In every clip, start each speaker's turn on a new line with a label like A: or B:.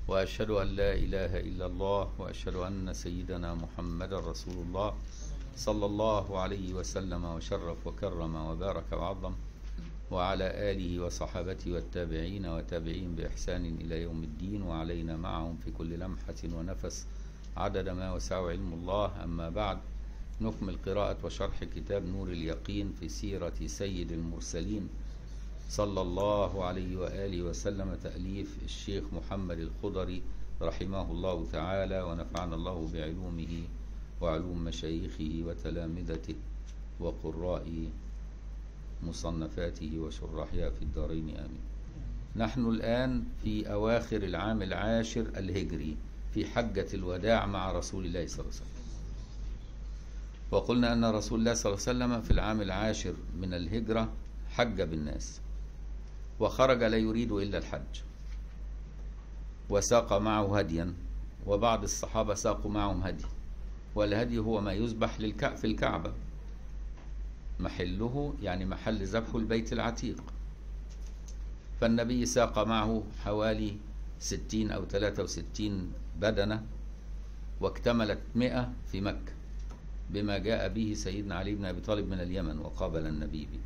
A: وأشهد أن لا إله إلا الله وأشهد أن سيدنا محمد رسول الله صلى الله عليه وسلم وشرف وكرم وبارك وعظم وعلى آله وصحابته والتابعين وتابعين بإحسان إلى يوم الدين وعلينا معهم في كل لمحة ونفس عدد ما وسع علم الله أما بعد نكمل قراءة وشرح كتاب نور اليقين في سيرة سيد المرسلين صلى الله عليه وآله وسلم تأليف الشيخ محمد الخضري رحمه الله تعالى ونفعنا الله بعلومه وعلوم مشايخه وتلامذته وقراء مصنفاته وشراحها في الدارين آمين نحن الآن في أواخر العام العاشر الهجري في حجة الوداع مع رسول الله صلى الله عليه وسلم وقلنا أن رسول الله صلى الله عليه وسلم في العام العاشر من الهجرة حج بالناس وخرج لا يريد إلا الحج وساق معه هديا وبعض الصحابة ساقوا معهم هدي والهدي هو ما يذبح للكع في الكعبة محله يعني محل ذبحه البيت العتيق فالنبي ساق معه حوالي ستين أو ثلاثة وستين بدنة واكتملت مئة في مكة بما جاء به سيدنا علي بن أبي طالب من اليمن وقابل النبي به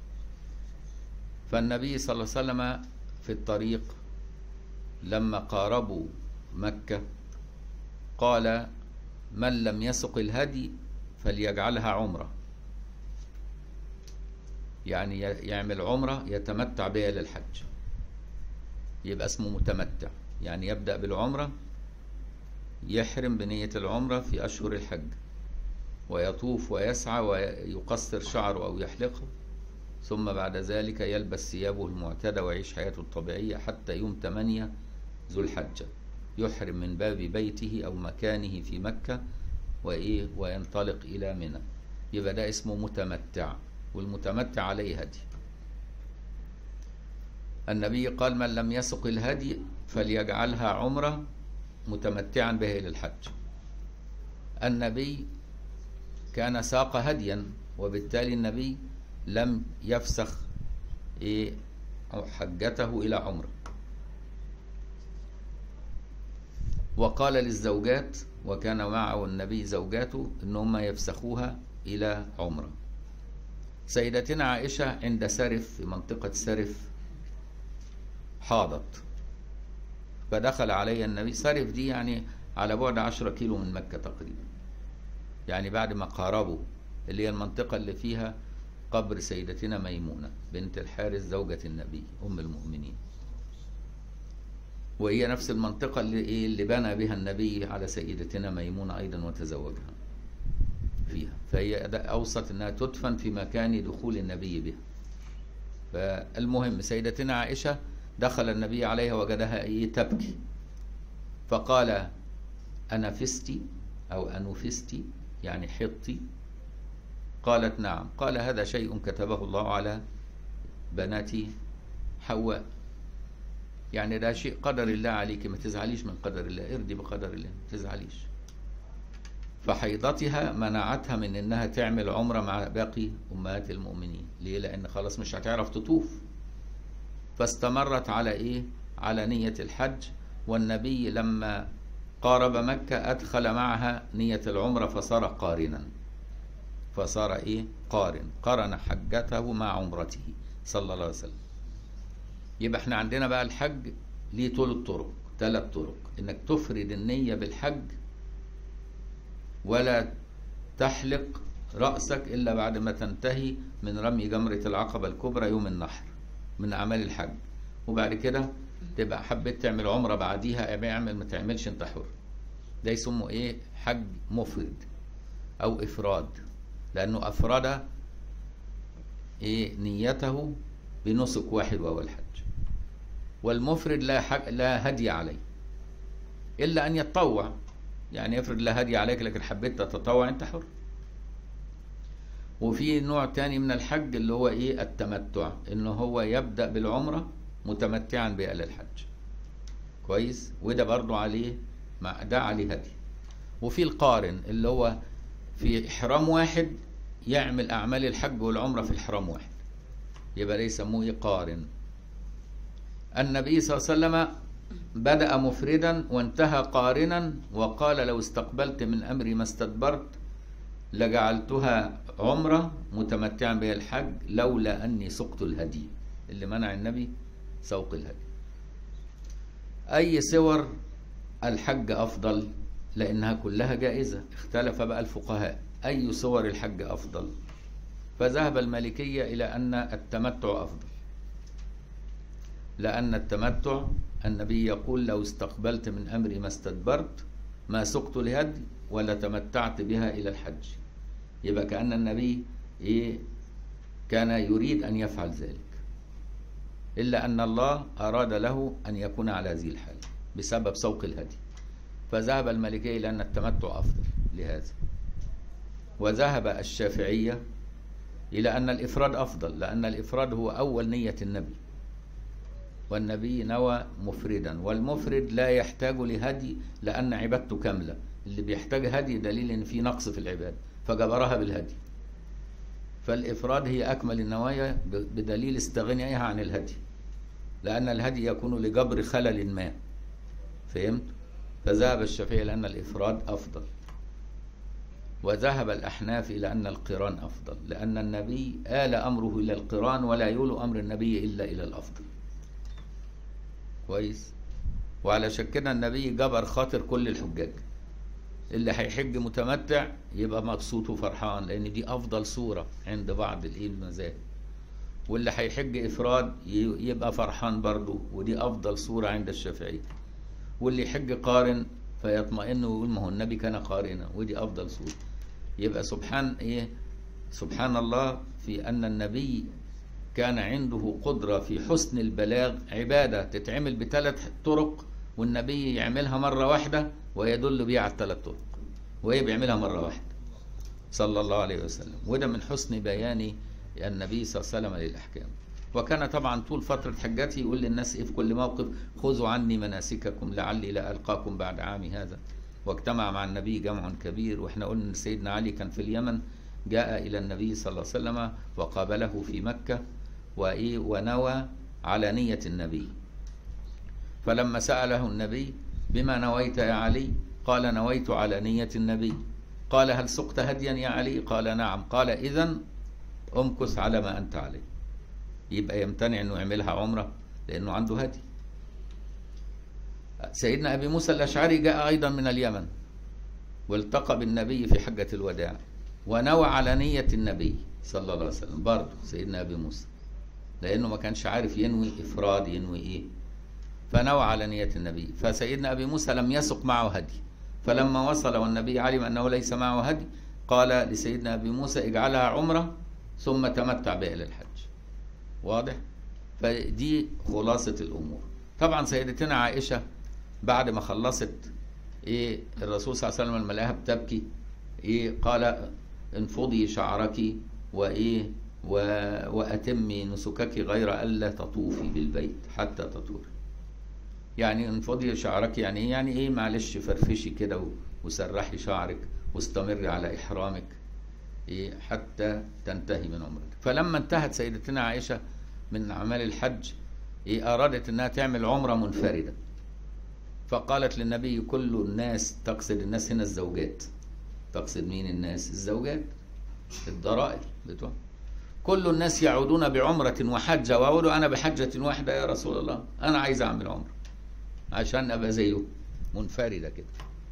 A: فالنبي صلى الله عليه وسلم في الطريق لما قاربوا مكة قال من لم يسق الهدي فليجعلها عمرة يعني يعمل عمرة يتمتع بها للحج يبقى اسمه متمتع يعني يبدأ بالعمرة يحرم بنية العمرة في أشهر الحج ويطوف ويسعى ويقصر شعره أو يحلقه ثم بعد ذلك يلبس ثيابه المعتادة ويعيش حياته الطبيعية حتى يوم 8 ذو الحجة يحرم من باب بيته أو مكانه في مكة وإيه وينطلق إلى منى يبقى ده اسمه متمتع والمتمتع عليه هدي النبي قال من لم يسق الهدي فليجعلها عمرة متمتعا به إلى الحج النبي كان ساق هديا وبالتالي النبي لم يفسخ إيه حجته إلى عمره وقال للزوجات وكان معه النبي زوجاته ان هم يفسخوها الى عمره سيدتنا عائشه عند سرف في منطقه سرف حاضت فدخل علي النبي سرف دي يعني على بعد عشرة كيلو من مكة تقريبا يعني بعد ما قاربوا اللي هي المنطقة اللي فيها قبر سيدتنا ميمونة بنت الحارث زوجة النبي أم المؤمنين وهي نفس المنطقة اللي إيه اللي بنى بها النبي على سيدتنا ميمونة أيضا وتزوجها فيها فهي أوصت أنها تدفن في مكان دخول النبي بها فالمهم سيدتنا عائشة دخل النبي عليها وجدها إيه تبكي فقال أنفستي أو أنفستي يعني حطي قالت نعم قال هذا شيء كتبه الله على بنات حواء يعني ده شيء قدر الله عليك ما تزعليش من قدر الله ارضي بقدر الله ما تزعليش فحيضتها منعتها من انها تعمل عمره مع باقي امهات المؤمنين ليه لان خلاص مش هتعرف تطوف فاستمرت على ايه على نية الحج والنبي لما قارب مكة أدخل معها نية العمرة فصار قارنا فصار إيه قارن قرن حجته مع عمرته صلى الله عليه وسلم يبقى احنا عندنا بقى الحج ليه ثلاث طرق ثلاث طرق انك تفرد النية بالحج ولا تحلق رأسك إلا بعد ما تنتهي من رمي جمرة العقبة الكبرى يوم النحر من أعمال الحج وبعد كده تبقى حبيت تعمل عمرة بعديها اعمل ما تعملش انت حر ده يسموه ايه حج مفرد او افراد لانه افرد ايه نيته بنسك واحد وهو الحج والمفرد لا حج لا هدي عليه الا ان يتطوع يعني افرض لا هدي عليك لكن حبيت تتطوع انت حر وفي نوع تاني من الحج اللي هو ايه التمتع انه هو يبدا بالعمره متمتعا بها للحج كويس وده برضو عليه مع ده عليه هدي وفي القارن اللي هو في احرام واحد يعمل اعمال الحج والعمره في احرام واحد يبقى ده يسموه قارن النبي صلى الله عليه وسلم بدأ مفردا وانتهى قارنا وقال لو استقبلت من أمري ما استدبرت لجعلتها عمرة متمتعا بها الحج لولا أني سقت الهدي اللي منع النبي سوق الهدي أي صور الحج أفضل لأنها كلها جائزة اختلف بقى الفقهاء أي صور الحج أفضل فذهب المالكية إلى أن التمتع أفضل لأن التمتع النبي يقول لو استقبلت من أمري ما استدبرت ما سقت الهدي ولا تمتعت بها إلى الحج يبقى كأن النبي إيه كان يريد أن يفعل ذلك إلا أن الله أراد له أن يكون على ذي الحال بسبب سوق الهدي فذهب المالكية إلى أن التمتع أفضل لهذا وذهب الشافعية إلى أن الإفراد أفضل لأن الإفراد هو أول نية النبي والنبي نوى مفردا والمفرد لا يحتاج لهدي لأن عبادته كاملة اللي بيحتاج هدي دليل أن في نقص في العبادة فجبرها بالهدي فالإفراد هي أكمل النوايا بدليل استغنائها عن الهدي لأن الهدي يكون لجبر خلل ما فهمت؟ فذهب الشافعي لأن الإفراد أفضل وذهب الأحناف إلى أن القران أفضل لأن النبي آل أمره إلى القران ولا يول أمر النبي إلا إلى الأفضل كويس وعلى كده النبي جبر خاطر كل الحجاج اللي هيحج متمتع يبقى مبسوط وفرحان لان دي افضل صوره عند بعض الايه المذاهب واللي هيحج افراد يبقى فرحان برضه ودي افضل صوره عند الشافعي واللي يحج قارن فيطمئن ويقول ما هو النبي كان قارنا ودي افضل صوره يبقى سبحان ايه سبحان الله في ان النبي كان عنده قدره في حسن البلاغ عباده تتعمل بثلاث طرق والنبي يعملها مره واحده ويدل بيها على الثلاث طرق وهي بيعملها مرة واحدة صلى الله عليه وسلم وده من حسن بيان النبي صلى الله عليه وسلم للأحكام وكان طبعا طول فترة حجته يقول للناس إيه في كل موقف خذوا عني مناسككم لعلي لا ألقاكم بعد عامي هذا واجتمع مع النبي جمع كبير واحنا قلنا ان سيدنا علي كان في اليمن جاء الى النبي صلى الله عليه وسلم وقابله في مكه وايه ونوى على نيه النبي فلما ساله النبي بما نويت يا علي قال نويت على نية النبي قال هل سقت هديا يا علي قال نعم قال إذا امكث على ما أنت عليه يبقى يمتنع أنه يعملها عمرة لأنه عنده هدي سيدنا أبي موسى الأشعري جاء أيضا من اليمن والتقى بالنبي في حجة الوداع ونوى على نية النبي صلى الله عليه وسلم برضه سيدنا أبي موسى لأنه ما كانش عارف ينوي إفراد ينوي إيه فنوى على نية النبي فسيدنا أبي موسى لم يسق معه هدي فلما وصل والنبي علم أنه ليس معه هدي قال لسيدنا أبي موسى اجعلها عمرة ثم تمتع بها إلى الحج واضح فدي خلاصة الأمور طبعا سيدتنا عائشة بعد ما خلصت إيه الرسول صلى الله عليه وسلم لما لقاها بتبكي إيه قال انفضي شعرك وإيه و... وأتمي نسكك غير ألا تطوفي بالبيت حتى تطوري يعني انفضي شعرك يعني ايه يعني ايه معلش فرفشي كده وسرحي شعرك واستمري على احرامك إيه حتى تنتهي من عمرك فلما انتهت سيدتنا عائشه من اعمال الحج إيه ارادت انها تعمل عمره منفرده فقالت للنبي كل الناس تقصد الناس هنا الزوجات تقصد مين الناس الزوجات الضرائر بتوع كل الناس يعودون بعمرة وحجة وأعود أنا بحجة واحدة يا رسول الله أنا عايز أعمل عمرة عشان ابقى زيه منفرده كده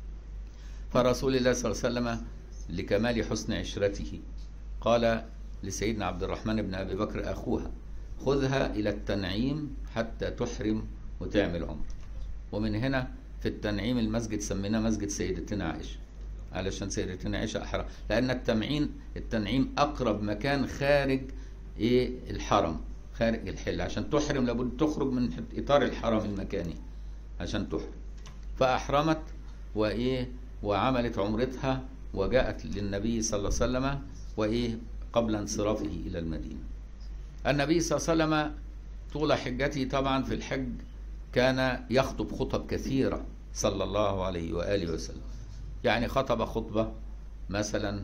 A: فرسول الله صلى الله عليه وسلم لكمال حسن عشرته قال لسيدنا عبد الرحمن بن ابي بكر اخوها خذها الى التنعيم حتى تحرم وتعمل عمره ومن هنا في التنعيم المسجد سميناه مسجد سيدتنا عائشه علشان سيدتنا عائشه احرم لان التنعيم التنعيم اقرب مكان خارج ايه الحرم خارج الحل عشان تحرم لابد تخرج من اطار الحرم المكاني عشان تحرم فأحرمت وإيه وعملت عمرتها وجاءت للنبي صلى الله عليه وسلم وإيه قبل انصرافه إلى المدينة النبي صلى الله عليه وسلم طول حجته طبعا في الحج كان يخطب خطب كثيرة صلى الله عليه وآله وسلم يعني خطب خطبة مثلا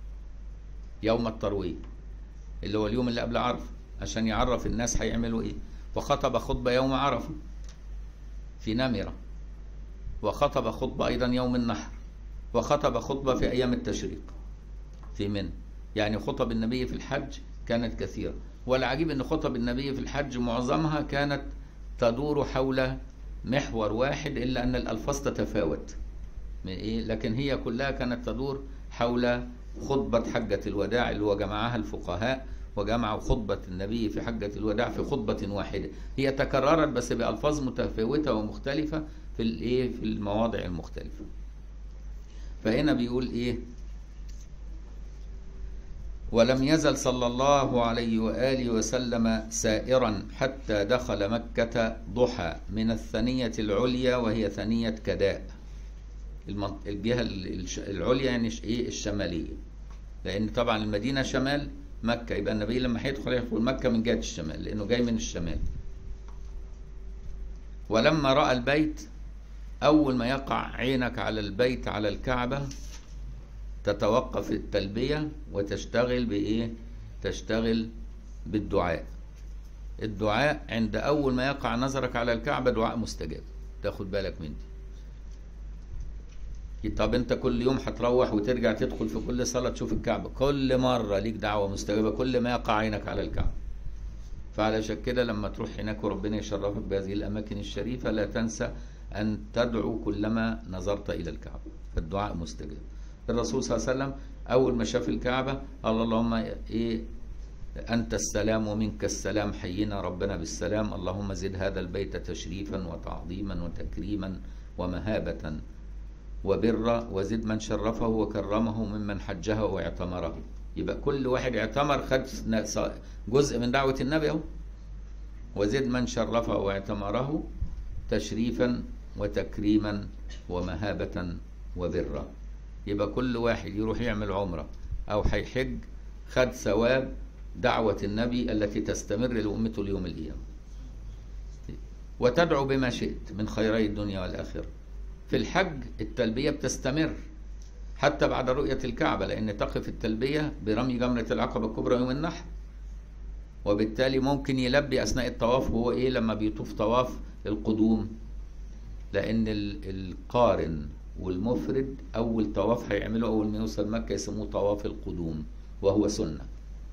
A: يوم التروية اللي هو اليوم اللي قبل عرفة عشان يعرف الناس هيعملوا ايه وخطب خطبة يوم عرفة في نمرة وخطب خطبة أيضا يوم النحر وخطب خطبة في أيام التشريق في من يعني خطب النبي في الحج كانت كثيرة والعجيب أن خطب النبي في الحج معظمها كانت تدور حول محور واحد إلا أن الألفاظ تتفاوت إيه؟ لكن هي كلها كانت تدور حول خطبة حجة الوداع اللي هو جمعها الفقهاء وجمعوا خطبة النبي في حجة الوداع في خطبة واحدة هي تكررت بس بألفاظ متفاوتة ومختلفة في الايه في المواضع المختلفة فهنا بيقول ايه ولم يزل صلى الله عليه وآله وسلم سائرا حتى دخل مكة ضحى من الثنية العليا وهي ثنية كداء الجهة العليا يعني ايه الشمالية لأن طبعا المدينة شمال مكة يبقى النبي لما هيدخل يدخل مكة من جهة الشمال لأنه جاي من الشمال ولما رأى البيت أول ما يقع عينك على البيت على الكعبة تتوقف التلبية وتشتغل بإيه؟ تشتغل بالدعاء الدعاء عند أول ما يقع نظرك على الكعبة دعاء مستجاب تاخد بالك من دي طب انت كل يوم هتروح وترجع تدخل في كل صلاة تشوف الكعبة كل مرة ليك دعوة مستجابة كل ما يقع عينك على الكعبة فعلشان كده لما تروح هناك وربنا يشرفك بهذه الأماكن الشريفة لا تنسى أن تدعو كلما نظرت إلى الكعبة فالدعاء مستجاب الرسول صلى الله عليه وسلم أول ما شاف الكعبة قال اللهم إيه أنت السلام ومنك السلام حينا ربنا بالسلام اللهم زد هذا البيت تشريفا وتعظيما وتكريما ومهابة وبرا وزد من شرفه وكرمه ممن حجه واعتمره يبقى كل واحد اعتمر خد جزء من دعوة النبي اهو وزد من شرفه واعتمره تشريفا وتكريما ومهابة وبرا يبقى كل واحد يروح يعمل عمرة أو هيحج خد ثواب دعوة النبي التي تستمر لأمته اليوم القيامة وتدعو بما شئت من خيري الدنيا والآخرة في الحج التلبية بتستمر حتى بعد رؤية الكعبة لأن تقف التلبية برمي جمرة العقبة الكبرى يوم النحر وبالتالي ممكن يلبي أثناء الطواف وهو إيه لما بيطوف طواف القدوم لأن القارن والمفرد أول طواف هيعمله أول ما يوصل مكة يسموه طواف القدوم وهو سنة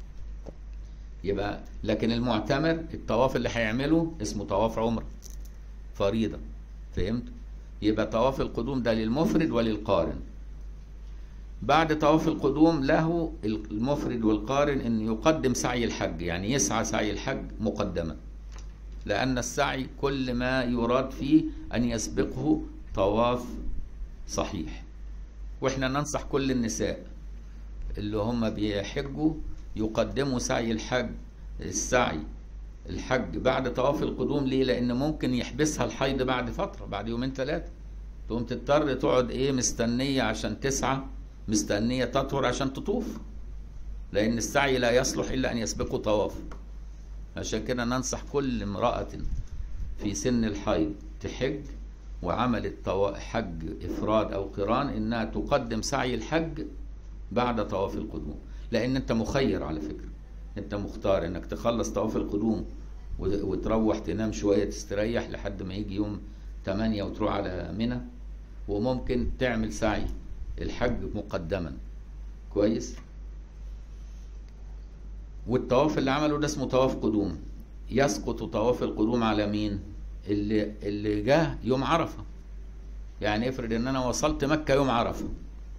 A: يبقى لكن المعتمر الطواف اللي هيعمله اسمه طواف عمرة فريضة فهمت؟ يبقى طواف القدوم ده للمفرد وللقارن بعد طواف القدوم له المفرد والقارن ان يقدم سعي الحج يعني يسعى سعي الحج مقدما لان السعي كل ما يراد فيه ان يسبقه طواف صحيح واحنا ننصح كل النساء اللي هم بيحجوا يقدموا سعي الحج السعي الحج بعد طواف القدوم ليه لان ممكن يحبسها الحيض بعد فتره بعد يومين ثلاثه تقوم تضطر تقعد ايه مستنيه عشان تسعى مستنيه تطهر عشان تطوف لان السعي لا يصلح الا ان يسبقه طواف عشان كده ننصح كل امراه في سن الحيض تحج وعملت حج افراد او قران انها تقدم سعي الحج بعد طواف القدوم لان انت مخير على فكره انت مختار انك تخلص طواف القدوم وتروح تنام شويه تستريح لحد ما يجي يوم 8 وتروح على منى وممكن تعمل سعي الحج مقدما كويس والطواف اللي عمله ده اسمه طواف قدوم يسقط طواف القدوم على مين اللي اللي جه يوم عرفه يعني افرض ان انا وصلت مكه يوم عرفه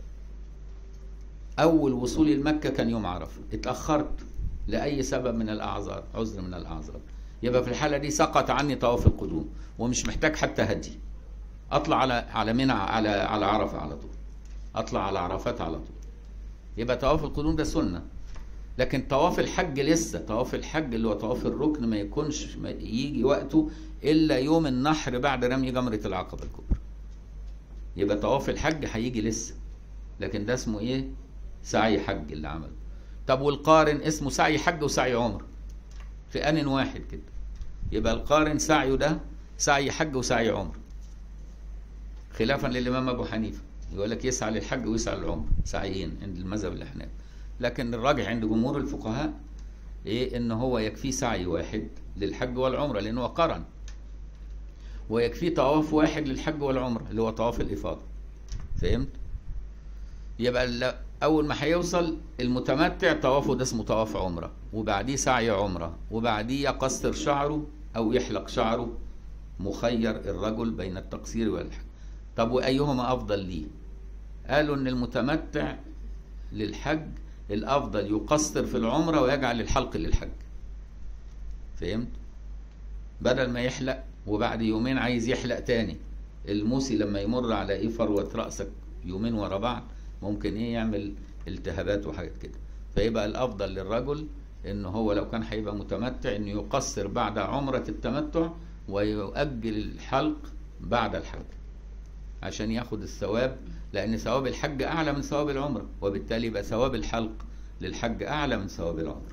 A: اول وصولي لمكه كان يوم عرفه اتاخرت لاي سبب من الاعذار عذر من الاعذار يبقى في الحاله دي سقط عني طواف القدوم ومش محتاج حتى هدي اطلع على على منى على على عرفه على طول اطلع على عرفات على طول يبقى طواف القدوم ده سنه لكن طواف الحج لسه طواف الحج اللي هو طواف الركن ما يكونش ما يجي وقته الا يوم النحر بعد رمي جمره العقبه الكبرى يبقى طواف الحج هيجي لسه لكن ده اسمه ايه سعي حج اللي عمله طب والقارن اسمه سعي حج وسعي عمره في ان واحد كده يبقى القارن سعيه ده سعي حج وسعي عمره خلافا للامام ابو حنيفه يقول لك يسعى للحج ويسعى للعمره سعيين عند المذهب الاحناف لكن الراجح عند جمهور الفقهاء ايه ان هو يكفي سعي واحد للحج والعمره لانه قرن ويكفيه طواف واحد للحج والعمرة اللي هو طواف الإفاضة فهمت؟ يبقى ال- أول ما هيوصل المتمتع طوافه ده اسمه طواف عمرة وبعديه سعي عمرة وبعديه يقصر شعره أو يحلق شعره مخير الرجل بين التقصير والحج طب وأيهما أفضل ليه؟ قالوا إن المتمتع للحج الأفضل يقصر في العمرة ويجعل الحلق للحج فهمت؟ بدل ما يحلق وبعد يومين عايز يحلق تاني الموسي لما يمر على ايه فروة رأسك يومين ورا بعض ممكن ايه يعمل التهابات وحاجات كده فيبقى الافضل للرجل ان هو لو كان هيبقى متمتع انه يقصر بعد عمرة التمتع ويؤجل الحلق بعد الحج عشان ياخد الثواب لان ثواب الحج اعلى من ثواب العمرة وبالتالي يبقى ثواب الحلق للحج اعلى من ثواب العمرة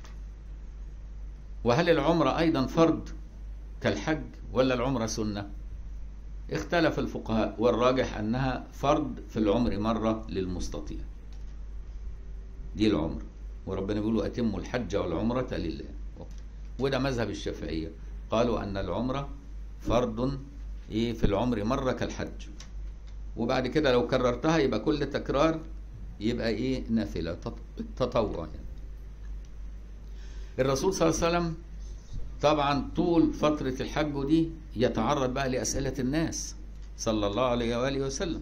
A: وهل العمرة ايضا فرض كالحج ولا العمرة سنة اختلف الفقهاء والراجح أنها فرض في العمر مرة للمستطيع دي العمر وربنا بيقول أتموا الحج والعمرة لله وده مذهب الشافعية قالوا أن العمرة فرض إيه في العمر مرة كالحج وبعد كده لو كررتها يبقى كل تكرار يبقى إيه نافلة تط- تطوع يعني. الرسول صلى الله عليه وسلم طبعا طول فترة الحج دي يتعرض بقى لأسئلة الناس صلى الله عليه وآله وسلم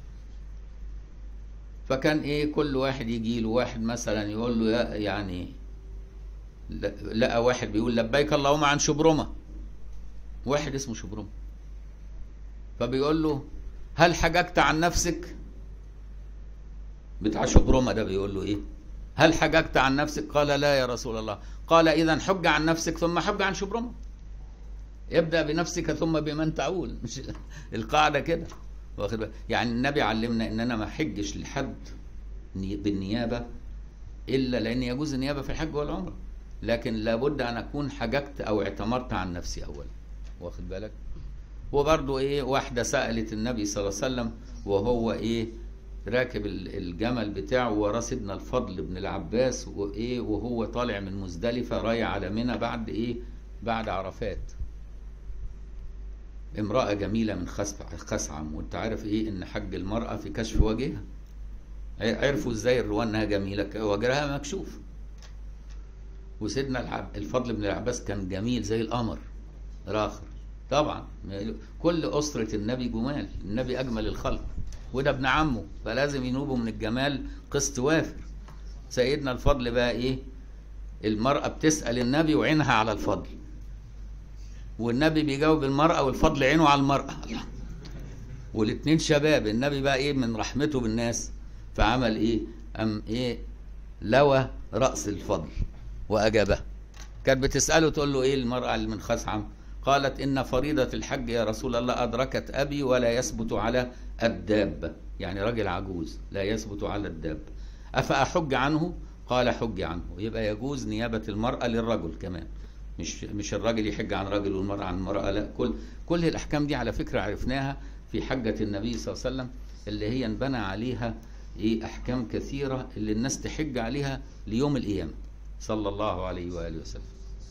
A: فكان ايه كل واحد يجي له واحد مثلا يقول له يا- يعني ل- لقى واحد بيقول لبيك اللهم عن شبرمة واحد اسمه شبرمة فبيقول له هل حججت عن نفسك بتاع شبرمة ده بيقول له ايه هل حججت عن نفسك قال لا يا رسول الله قال اذا حج عن نفسك ثم حج عن شبرمة ابدا بنفسك ثم بمن تعول مش القاعده كده واخد بالك؟ يعني النبي علمنا ان انا ما احجش لحد ني- بالنيابه الا لان يجوز النيابه في الحج والعمره لكن لابد ان اكون حججت او اعتمرت عن نفسي اولا واخد بالك وبرضه ايه واحده سالت النبي صلى الله عليه وسلم وهو ايه راكب ال- الجمل بتاعه وراه سيدنا الفضل بن العباس وايه وهو طالع من مزدلفه رايح على منى بعد ايه بعد عرفات امرأة جميلة من خسف- خسعم وانت عارف ايه ان حج المرأة في كشف وجهها ع- عرفوا ازاي الرواه انها جميلة ك- وجهها مكشوف وسيدنا العب الفضل بن العباس كان جميل زي القمر راخر طبعا كل أسرة النبي جمال النبي أجمل الخلق وده ابن عمه فلازم ينوبوا من الجمال قسط وافر سيدنا الفضل بقى ايه المرأة بتسأل النبي وعينها على الفضل والنبي بيجاوب المرأة والفضل عينه على المرأة الله والاتنين شباب النبي بقى ايه من رحمته بالناس فعمل ايه ام ايه لوى رأس الفضل وأجابه كانت بتسأله تقول له ايه المرأة اللي من خثعم قالت إن فريضة الحج يا رسول الله أدركت أبي ولا يثبت على الدابة يعني راجل عجوز لا يثبت على الدابة أفأحج عنه قال حج عنه يبقى يجوز نيابة المرأة للرجل كمان مش مش الراجل يحج عن راجل والمرأة عن المرأة لا كل كل الأحكام دي على فكرة عرفناها في حجة النبي صلى الله عليه وسلم اللي هي انبنى عليها ايه أحكام كثيرة اللي الناس تحج عليها ليوم القيامة صلى الله عليه وآله وسلم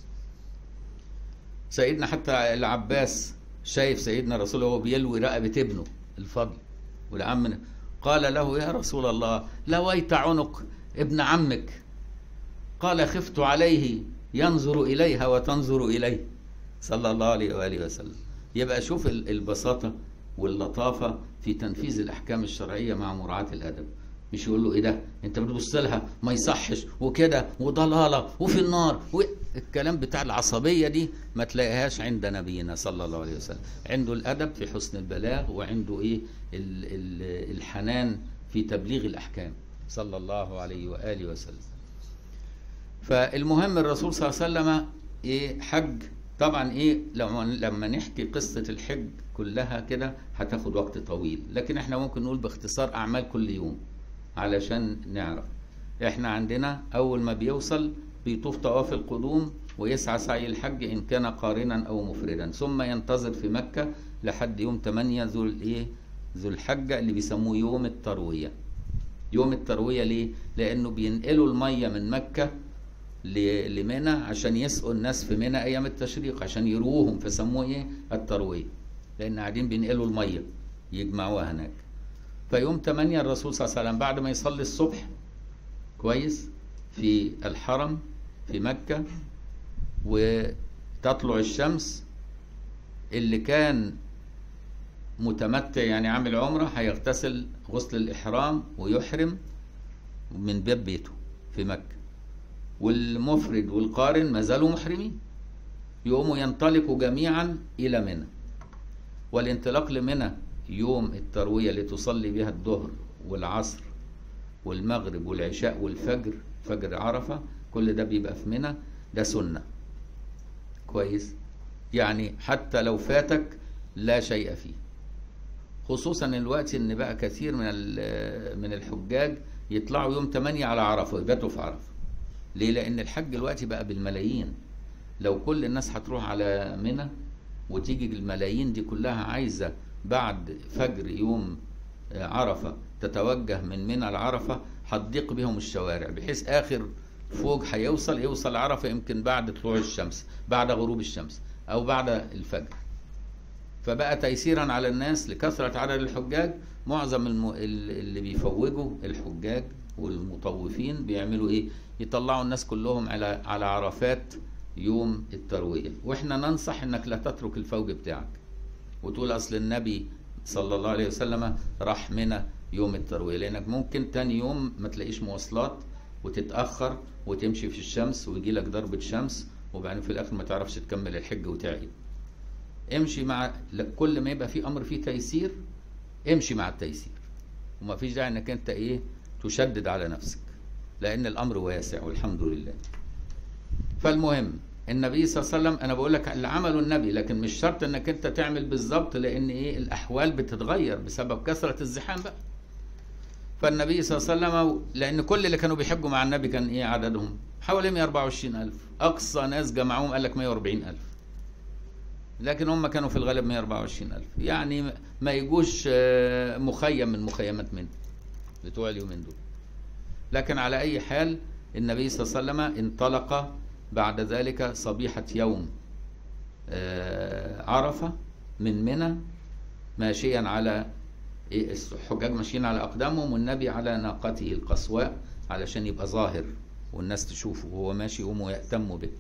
A: سيدنا حتى العباس شايف سيدنا رسول الله وهو بيلوي رقبة ابنه الفضل والعم قال له يا رسول الله لويت عنق ابن عمك قال خفت عليه ينظر إليها وتنظر إليه صلى الله عليه وآله وسلم يبقى شوف ال- البساطة واللطافة في تنفيذ الأحكام الشرعية مع مراعاة الأدب مش يقول له ايه ده انت بتبص لها ما يصحش وكده وضلاله وفي النار و... الكلام بتاع العصبيه دي ما تلاقيهاش عند نبينا صلى الله عليه وسلم عنده الادب في حسن البلاغ وعنده ايه ال... ال... الحنان في تبليغ الاحكام صلى الله عليه واله وسلم فالمهم الرسول صلى الله عليه وسلم ايه حج طبعا ايه لما لما نحكي قصه الحج كلها كده هتاخد وقت طويل لكن احنا ممكن نقول باختصار اعمال كل يوم علشان نعرف احنا عندنا اول ما بيوصل بيطوف طواف القدوم ويسعى سعي الحج ان كان قارنا او مفردا ثم ينتظر في مكة لحد يوم 8 ذو الايه ذو الحجة اللي بيسموه يوم التروية يوم التروية ليه لانه بينقلوا المية من مكة ل- لمنى عشان يسقوا الناس في منى ايام التشريق عشان يروهم فسموه ايه التروية لان قاعدين بينقلوا الميه يجمعوها هناك فيوم 8 الرسول صلى الله عليه وسلم بعد ما يصلي الصبح كويس في الحرم في مكة وتطلع الشمس اللي كان متمتع يعني عامل عمرة هيغتسل غسل الإحرام ويحرم من باب بيته في مكة والمفرد والقارن ما زالوا محرمين يقوموا ينطلقوا جميعا إلى منى والانطلاق لمنى يوم التروية لتصلي بها الظهر والعصر والمغرب والعشاء والفجر فجر عرفة كل ده بيبقى في منى ده سنة كويس يعني حتى لو فاتك لا شيء فيه خصوصا الوقت ان بقى كثير من من الحجاج يطلعوا يوم 8 على عرفه يباتوا في عرفه ليه لان الحج دلوقتي بقى بالملايين لو كل الناس هتروح على منى وتيجي الملايين دي كلها عايزه بعد فجر يوم عرفه تتوجه من منى لعرفه هتضيق بهم الشوارع بحيث اخر فوق هيوصل يوصل عرفه يمكن بعد طلوع الشمس بعد غروب الشمس او بعد الفجر فبقى تيسيرا على الناس لكثرة عدد الحجاج معظم الم... اللي بيفوجوا الحجاج والمطوفين بيعملوا ايه يطلعوا الناس كلهم على على عرفات يوم التروية واحنا ننصح انك لا تترك الفوج بتاعك وتقول اصل النبي صلى الله عليه وسلم راح منى يوم التروية لانك ممكن تاني يوم ما تلاقيش مواصلات وتتأخر وتمشي في الشمس ويجي لك ضربة شمس وبعدين في الاخر ما تعرفش تكمل الحج وتعيد امشي مع كل ما يبقى في امر فيه تيسير امشي مع التيسير وما فيش داعي انك انت ايه تشدد على نفسك لان الامر واسع والحمد لله فالمهم النبي صلى الله عليه وسلم انا بقول لك اللي عمله النبي لكن مش شرط انك انت تعمل بالظبط لان ايه الاحوال بتتغير بسبب كثره الزحام بقى فالنبي صلى الله عليه وسلم لان كل اللي كانوا بيحجوا مع النبي كان ايه عددهم حوالي 124000 اقصى ناس جمعوهم قال لك 140000 لكن هم كانوا في الغالب 124000 يعني ما يجوش مخيم من مخيمات منه بتوع اليومين دول لكن على اي حال النبي صلى الله عليه وسلم انطلق بعد ذلك صبيحة يوم عرفة من منى ماشيا على الحجاج ماشيين على أقدامهم والنبي على ناقته القصواء علشان يبقى ظاهر والناس تشوفه وهو ماشي يقوموا يأتموا به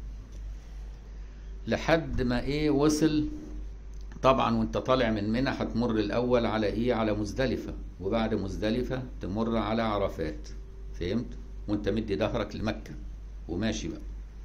A: لحد ما ايه وصل طبعا وانت طالع من منى هتمر الاول على ايه على مزدلفه وبعد مزدلفه تمر على عرفات فهمت وانت مدي ظهرك لمكه وماشي بقى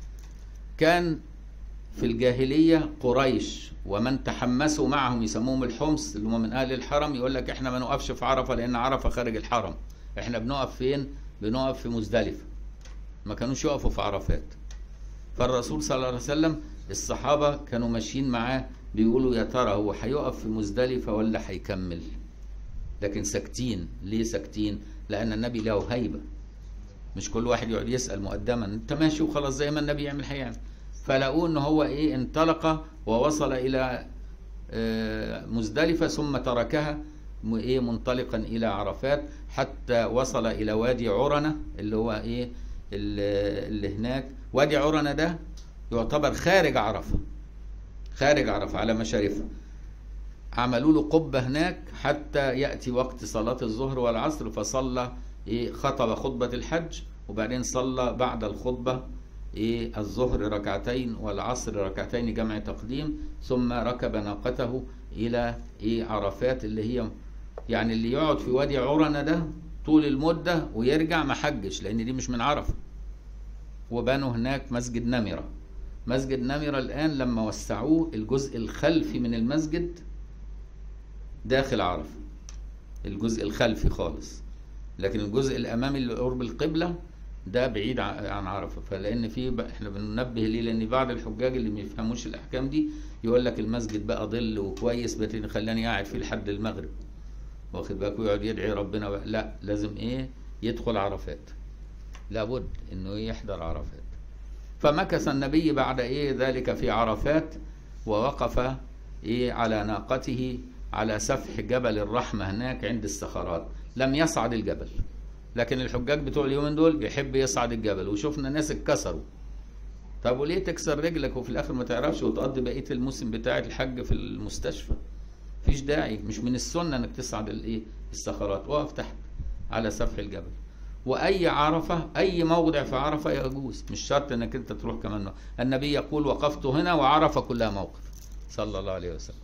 A: كان في الجاهليه قريش ومن تحمسوا معهم يسموهم الحمص اللي هم من اهل الحرم يقول لك احنا ما نقفش في عرفه لان عرفه خارج الحرم احنا بنقف فين بنقف في مزدلفه ما كانوش يقفوا في عرفات فالرسول صلى الله عليه وسلم الصحابة كانوا ماشيين معاه بيقولوا يا ترى هو هيقف في مزدلفة ولا هيكمل لكن ساكتين ليه ساكتين لأن النبي له هيبة مش كل واحد يقعد يسأل مقدما انت ماشي وخلاص زي ما النبي يعمل هيعمل فلقوه ان هو ايه انطلق ووصل الى مزدلفة ثم تركها ايه منطلقا الى عرفات حتى وصل الى وادي عرنة اللي هو ايه اللي هناك وادي عرنة ده يعتبر خارج عرفة خارج عرفة على مشارفها عملوا له قبة هناك حتى يأتي وقت صلاة الظهر والعصر فصلى إيه خطب خطبة الحج وبعدين صلى بعد الخطبة إيه الظهر ركعتين والعصر ركعتين جمع تقديم ثم ركب ناقته إلى إيه عرفات اللي هي يعني اللي يقعد في وادي عرنة ده طول المدة ويرجع ما حجش لأن دي مش من عرفة وبنوا هناك مسجد نمرة مسجد نمرة الآن لما وسعوه الجزء الخلفي من المسجد داخل عرفة الجزء الخلفي خالص لكن الجزء الأمامي اللي قرب القبلة ده بعيد عن عرفة فلأن في احنا بننبه ليه لأن بعض الحجاج اللي ما يفهموش الأحكام دي يقول لك المسجد بقى ظل وكويس خلاني قاعد فيه لحد المغرب واخد بالك ويقعد يدعي ربنا بقى. لا لازم ايه يدخل عرفات لابد انه يحضر عرفات فمكث النبي بعد ايه ذلك في عرفات ووقف ايه على ناقته على سفح جبل الرحمة هناك عند الصخرات لم يصعد الجبل لكن الحجاج بتوع اليومين دول بيحب يصعد الجبل وشفنا ناس اتكسروا طب وليه تكسر رجلك وفي الاخر ما تعرفش وتقضي بقيه الموسم بتاع الحج في المستشفى مفيش داعي مش من السنه انك تصعد الايه الصخرات وقف تحت على سفح الجبل واي عرفه اي موضع في عرفه يجوز مش شرط انك انت تروح كمان النبي يقول وقفت هنا وعرفه كلها موقف صلى الله عليه وسلم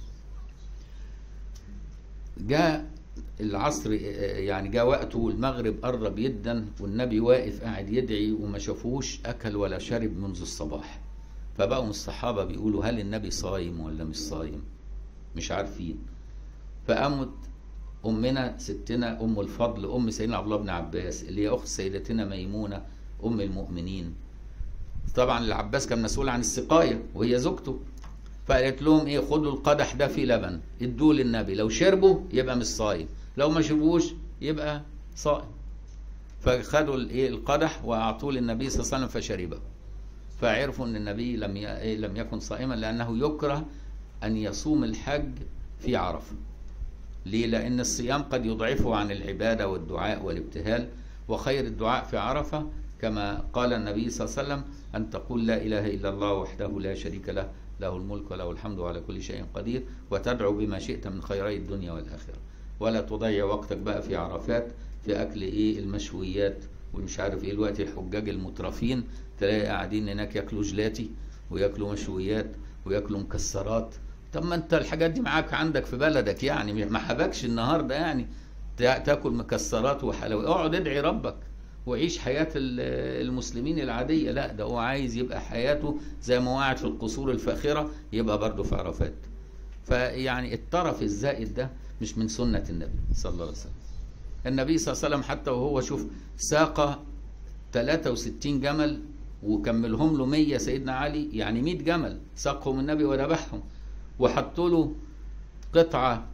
A: جاء العصر يعني جاء وقته والمغرب قرب جدا والنبي واقف قاعد يدعي وما شافوش اكل ولا شرب منذ الصباح فبقوا الصحابه بيقولوا هل النبي صايم ولا مش صايم مش عارفين فقامت امنا ستنا ام الفضل ام سيدنا عبد الله بن عباس اللي هي اخت سيدتنا ميمونه ام المؤمنين طبعا العباس كان مسؤول عن السقايه وهي زوجته فقالت لهم ايه خدوا القدح ده فيه لبن ادوه للنبي لو شربوا يبقى مش صايم لو ما شربوش يبقى صائم فخدوا الايه القدح واعطوه للنبي صلى الله عليه وسلم فشربه فعرفوا ان النبي لم ي... لم يكن صائما لانه يكره ان يصوم الحج في عرفه ليه لان الصيام قد يضعفه عن العباده والدعاء والابتهال وخير الدعاء في عرفه كما قال النبي صلى الله عليه وسلم ان تقول لا اله الا الله وحده لا شريك له له الملك وله الحمد على كل شيء قدير وتدعو بما شئت من خيري الدنيا والآخرة ولا تضيع وقتك بقى في عرفات في أكل إيه المشويات ومش عارف إيه الوقت الحجاج المترفين تلاقي قاعدين هناك ياكلوا جلاتي وياكلوا مشويات وياكلوا مكسرات طب ما أنت الحاجات دي معاك عندك في بلدك يعني ما حبكش النهاردة يعني تاكل مكسرات وحلويات اقعد ادعي ربك وعيش حياة المسلمين العادية لا ده هو عايز يبقى حياته زي ما هو قاعد في القصور الفاخرة يبقى برضه في عرفات فيعني الطرف الزائد ده مش من سنة النبي صلى الله عليه وسلم النبي صلى الله عليه وسلم حتى وهو شوف ساق 63 جمل وكملهم له 100 سيدنا علي يعني 100 جمل ساقهم النبي وذبحهم وحطوا له قطعة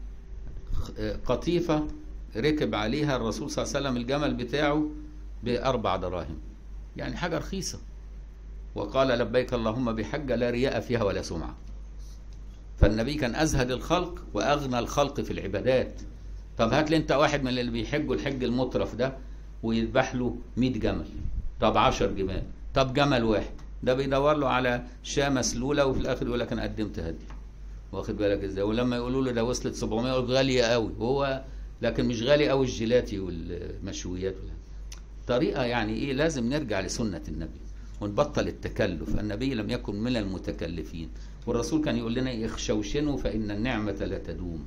A: قطيفة ركب عليها الرسول صلى الله عليه وسلم الجمل بتاعه بأربع دراهم يعني حاجة رخيصة وقال لبيك اللهم بحجة لا رياء فيها ولا سمعة فالنبي كان أزهد الخلق وأغنى الخلق في العبادات طب هات لي أنت واحد من اللي بيحجوا الحج المطرف ده ويذبح له 100 جمل طب 10 جمال طب جمل واحد ده بيدور له على شاة مسلولة وفي الآخر يقول لك أنا قدمت هدي واخد بالك ازاي ولما يقولوا له ده وصلت 700 يقول غالية قوي وهو لكن مش غالي قوي الجيلاتي والمشويات ولا طريقة يعني إيه لازم نرجع لسنة النبي ونبطل التكلف النبي لم يكن من المتكلفين والرسول كان يقول لنا اخشوشنوا فإن النعمة لا تدوم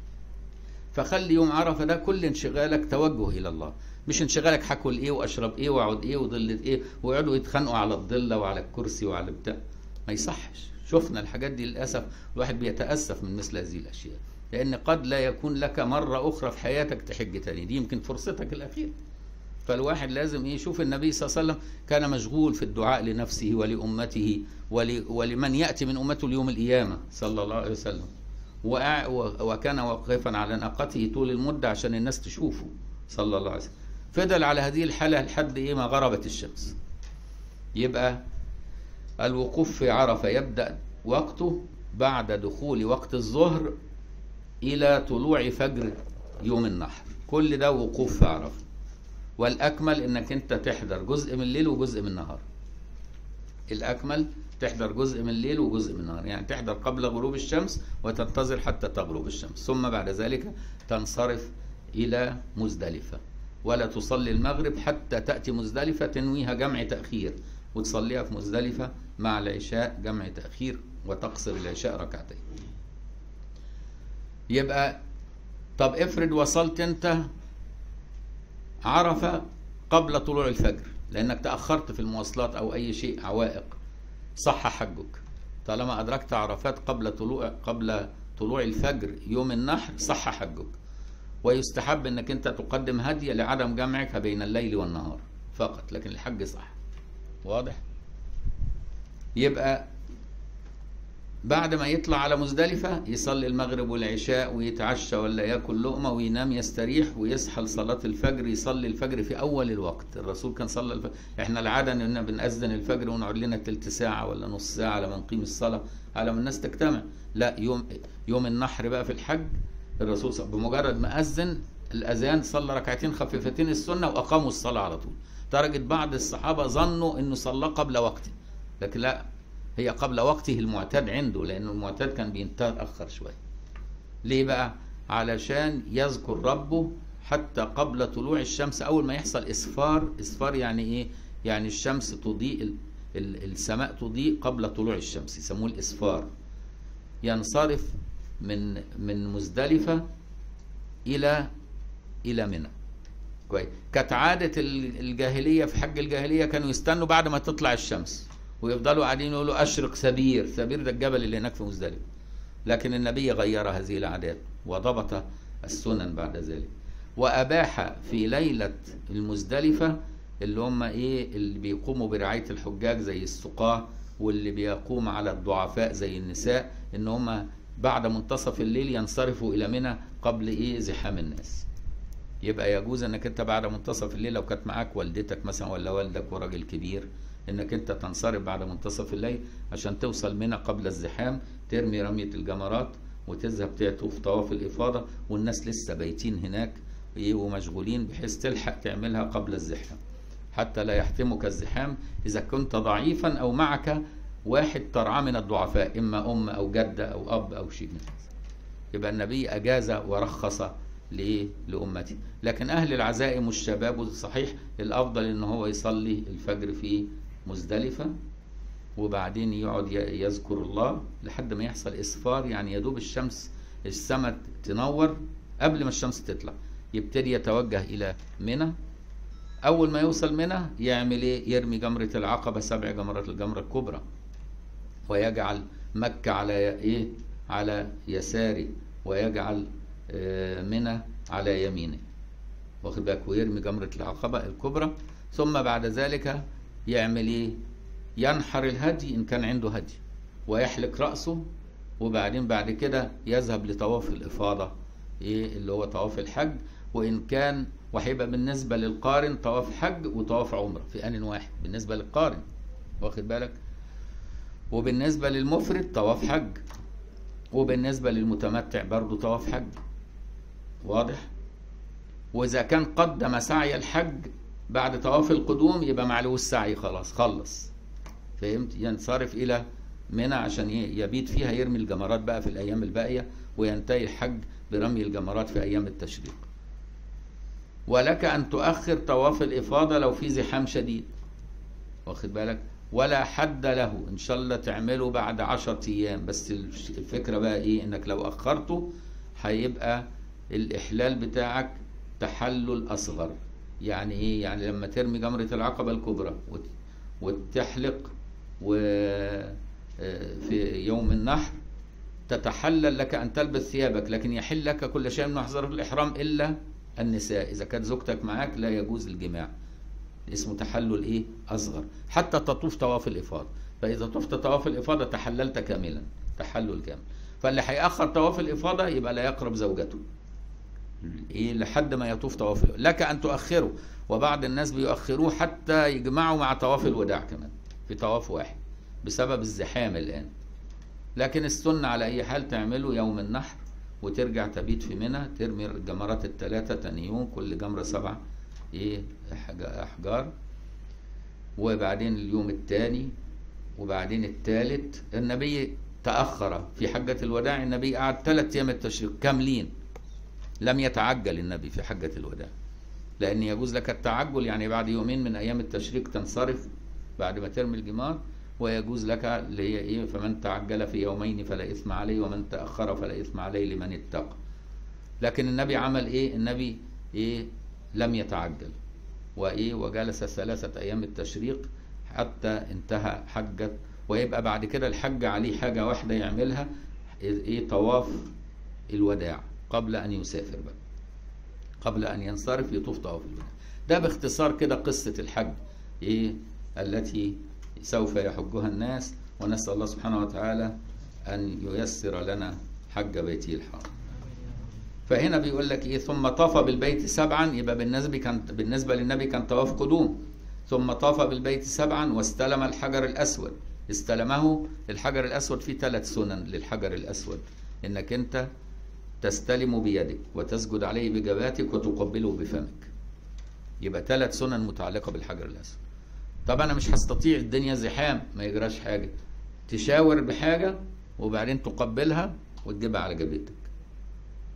A: فخلي يوم عرفة ده كل انشغالك توجه إلى الله مش انشغالك هاكل ايه واشرب ايه واقعد ايه وضلة ايه ويقعدوا يتخانقوا على الضله وعلى الكرسي وعلى بتاع ما يصحش شفنا الحاجات دي للاسف الواحد بيتاسف من مثل هذه الاشياء لان قد لا يكون لك مره اخرى في حياتك تحج تاني دي يمكن فرصتك الاخيره فالواحد لازم ايه يشوف النبي صلى الله عليه وسلم كان مشغول في الدعاء لنفسه ولامته ول ولمن ياتي من امته ليوم القيامه صلى الله عليه وسلم وكان واقفا على ناقته طول المده عشان الناس تشوفه صلى الله عليه وسلم فضل على هذه الحاله لحد ايه ما غربت الشمس يبقى الوقوف في عرفه يبدا وقته بعد دخول وقت الظهر الى طلوع فجر يوم النحر كل ده وقوف في عرفه والاكمل انك انت تحضر جزء من الليل وجزء من النهار الاكمل تحضر جزء من الليل وجزء من النهار يعني تحضر قبل غروب الشمس وتنتظر حتى تغرب الشمس ثم بعد ذلك تنصرف الى مزدلفه ولا تصلي المغرب حتى تاتي مزدلفه تنويها جمع تاخير وتصليها في مزدلفه مع العشاء جمع تاخير وتقصر العشاء ركعتين يبقى طب افرض وصلت انت عرفة قبل طلوع الفجر لأنك تأخرت في المواصلات أو أي شيء عوائق صح حجك طالما أدركت عرفات قبل طلوع قبل طلوع الفجر يوم النحر صح حجك ويستحب أنك أنت تقدم هدية لعدم جمعك بين الليل والنهار فقط لكن الحج صح واضح يبقى بعد ما يطلع على مزدلفة يصلي المغرب والعشاء ويتعشى ولا ياكل لقمة وينام يستريح ويصحى لصلاة الفجر يصلي الفجر في أول الوقت الرسول كان صلى الفجر احنا العادة اننا بنأذن الفجر ونقعد لنا تلت ساعة ولا نص ساعة لما نقيم الصلاة على ما الناس تجتمع لا يوم يوم النحر بقى في الحج الرسول صلى بمجرد ما أذن الأذان صلى ركعتين خفيفتين السنة وأقاموا الصلاة على طول درجة بعض الصحابة ظنوا إنه صلى قبل وقته لكن لا هي قبل وقته المعتاد عنده لأن المعتاد كان بيتأخر شوية ليه بقى علشان يذكر ربه حتى قبل طلوع الشمس اول ما يحصل اصفار اصفار يعني ايه يعني الشمس تضيء ال- ال- السماء تضيء قبل طلوع الشمس يسموه الاصفار ينصرف من من مزدلفه الى الى منى كويس كانت عاده ال- الجاهليه في حج الجاهليه كانوا يستنوا بعد ما تطلع الشمس ويفضلوا قاعدين يقولوا اشرق سبير سبير ده الجبل اللي هناك في مزدلفه لكن النبي غير هذه العادات وضبط السنن بعد ذلك واباح في ليله المزدلفه اللي هم ايه اللي بيقوموا برعايه الحجاج زي السقاه واللي بيقوم على الضعفاء زي النساء ان هم بعد منتصف الليل ينصرفوا الى منى قبل ايه زحام الناس يبقى يجوز انك انت بعد منتصف الليل لو كانت معاك والدتك مثلا ولا والدك وراجل كبير انك انت تنصرف بعد منتصف الليل عشان توصل منى قبل الزحام ترمي رمية الجمرات وتذهب تطوف طواف الإفاضة والناس لسه بايتين هناك إيه ومشغولين بحيث تلحق تعملها قبل الزحام حتى لا يحتمك الزحام إذا كنت ضعيفا أو معك واحد ترعى من الضعفاء إما أم أو جدة أو أب أو شيء من هذا يبقى النبي أجاز ورخص لإيه؟ لأمته لكن أهل العزائم والشباب صحيح الأفضل إن هو يصلي الفجر في مزدلفة وبعدين يقعد ي- يذكر الله لحد ما يحصل إصفار يعني يدوب الشمس السماء تنور قبل ما الشمس تطلع يبتدي يتوجه إلى منى أول ما يوصل منى يعمل إيه؟ يرمي جمرة العقبة سبع جمرات الجمرة الكبرى ويجعل مكة على إيه؟ على يساره ويجعل آه، منى على يمينه واخد بالك ويرمي جمرة العقبة الكبرى ثم بعد ذلك يعمل ايه ينحر الهدي ان كان عنده هدي ويحلق رأسه وبعدين بعد كده يذهب لطواف الإفاضة ايه اللي هو طواف الحج وان كان وهيبقى بالنسبة للقارن طواف حج وطواف عمرة في آن واحد بالنسبة للقارن واخد بالك وبالنسبة للمفرد طواف حج وبالنسبة للمتمتع برضه طواف حج واضح وإذا كان قدم سعي الحج بعد طواف القدوم يبقى معلوه السعي خلاص خلص فهمت ينصرف إلى منى عشان ي- يبيت فيها يرمي الجمرات بقى في الأيام الباقية وينتهي الحج برمي الجمرات في أيام التشريق ولك أن تؤخر طواف الإفاضة لو في زحام شديد واخد بالك ولا حد له ان شاء الله تعمله بعد عشرة ايام بس الش- الفكرة بقى ايه انك لو اخرته هيبقى الاحلال بتاعك تحلل اصغر يعني ايه يعني لما ترمي جمرة العقبة الكبرى وت- وتحلق و آه، في يوم النحر تتحلل لك ان تلبس ثيابك لكن يحل لك كل شيء من محظورات الاحرام الا النساء اذا كانت زوجتك معاك لا يجوز الجماع اسمه تحلل ايه اصغر حتى تطوف طواف الافاضه فاذا طفت طواف الافاضه تحللت كاملا تحلل كامل فاللي هيأخر طواف الافاضه يبقى لا يقرب زوجته ايه لحد ما يطوف طواف الإفاضة. لك ان تؤخره وبعض الناس بيؤخروه حتى يجمعوا مع طواف الوداع كمان في طواف واحد بسبب الزحام الان لكن السنة على أي حال تعمله يوم النحر وترجع تبيت في منى ترمي الجمرات الثلاثة تاني يوم كل جمرة سبع إيه أحج- أحجار وبعدين اليوم الثاني وبعدين الثالث النبي تأخر في حجة الوداع النبي قعد ثلاث أيام التشريق كاملين لم يتعجل النبي في حجة الوداع لأن يجوز لك التعجل يعني بعد يومين من أيام التشريق تنصرف بعد ما ترمي الجمار ويجوز لك اللي هي إيه فمن تعجل في يومين فلا إثم عليه ومن تأخر فلا إثم عليه لمن اتقى لكن النبي عمل إيه النبي إيه لم يتعجل وإيه وجلس ثلاثة أيام التشريق حتى انتهى حجة ويبقى بعد كده الحج عليه حاجة واحدة يعملها إيه طواف الوداع قبل أن يسافر بقى قبل أن ينصرف يطوف طواف الوداع ده باختصار كده قصة الحج إيه التي سوف يحجها الناس ونسأل الله سبحانه وتعالى أن ييسر لنا حج بيته الحرام فهنا بيقول لك ايه ثم طاف بالبيت سبعا يبقى بالنسبه كان بالنسبه للنبي كان طواف قدوم ثم طاف بالبيت سبعا واستلم الحجر الاسود استلمه الحجر الاسود فيه ثلاث سنن للحجر الاسود انك انت تستلم بيدك وتسجد عليه بجبهتك وتقبله بفمك يبقى ثلاث سنن متعلقه بالحجر الاسود طب انا مش هستطيع الدنيا زحام ما يجراش حاجه تشاور بحاجه وبعدين تقبلها وتجيبها على جبهتك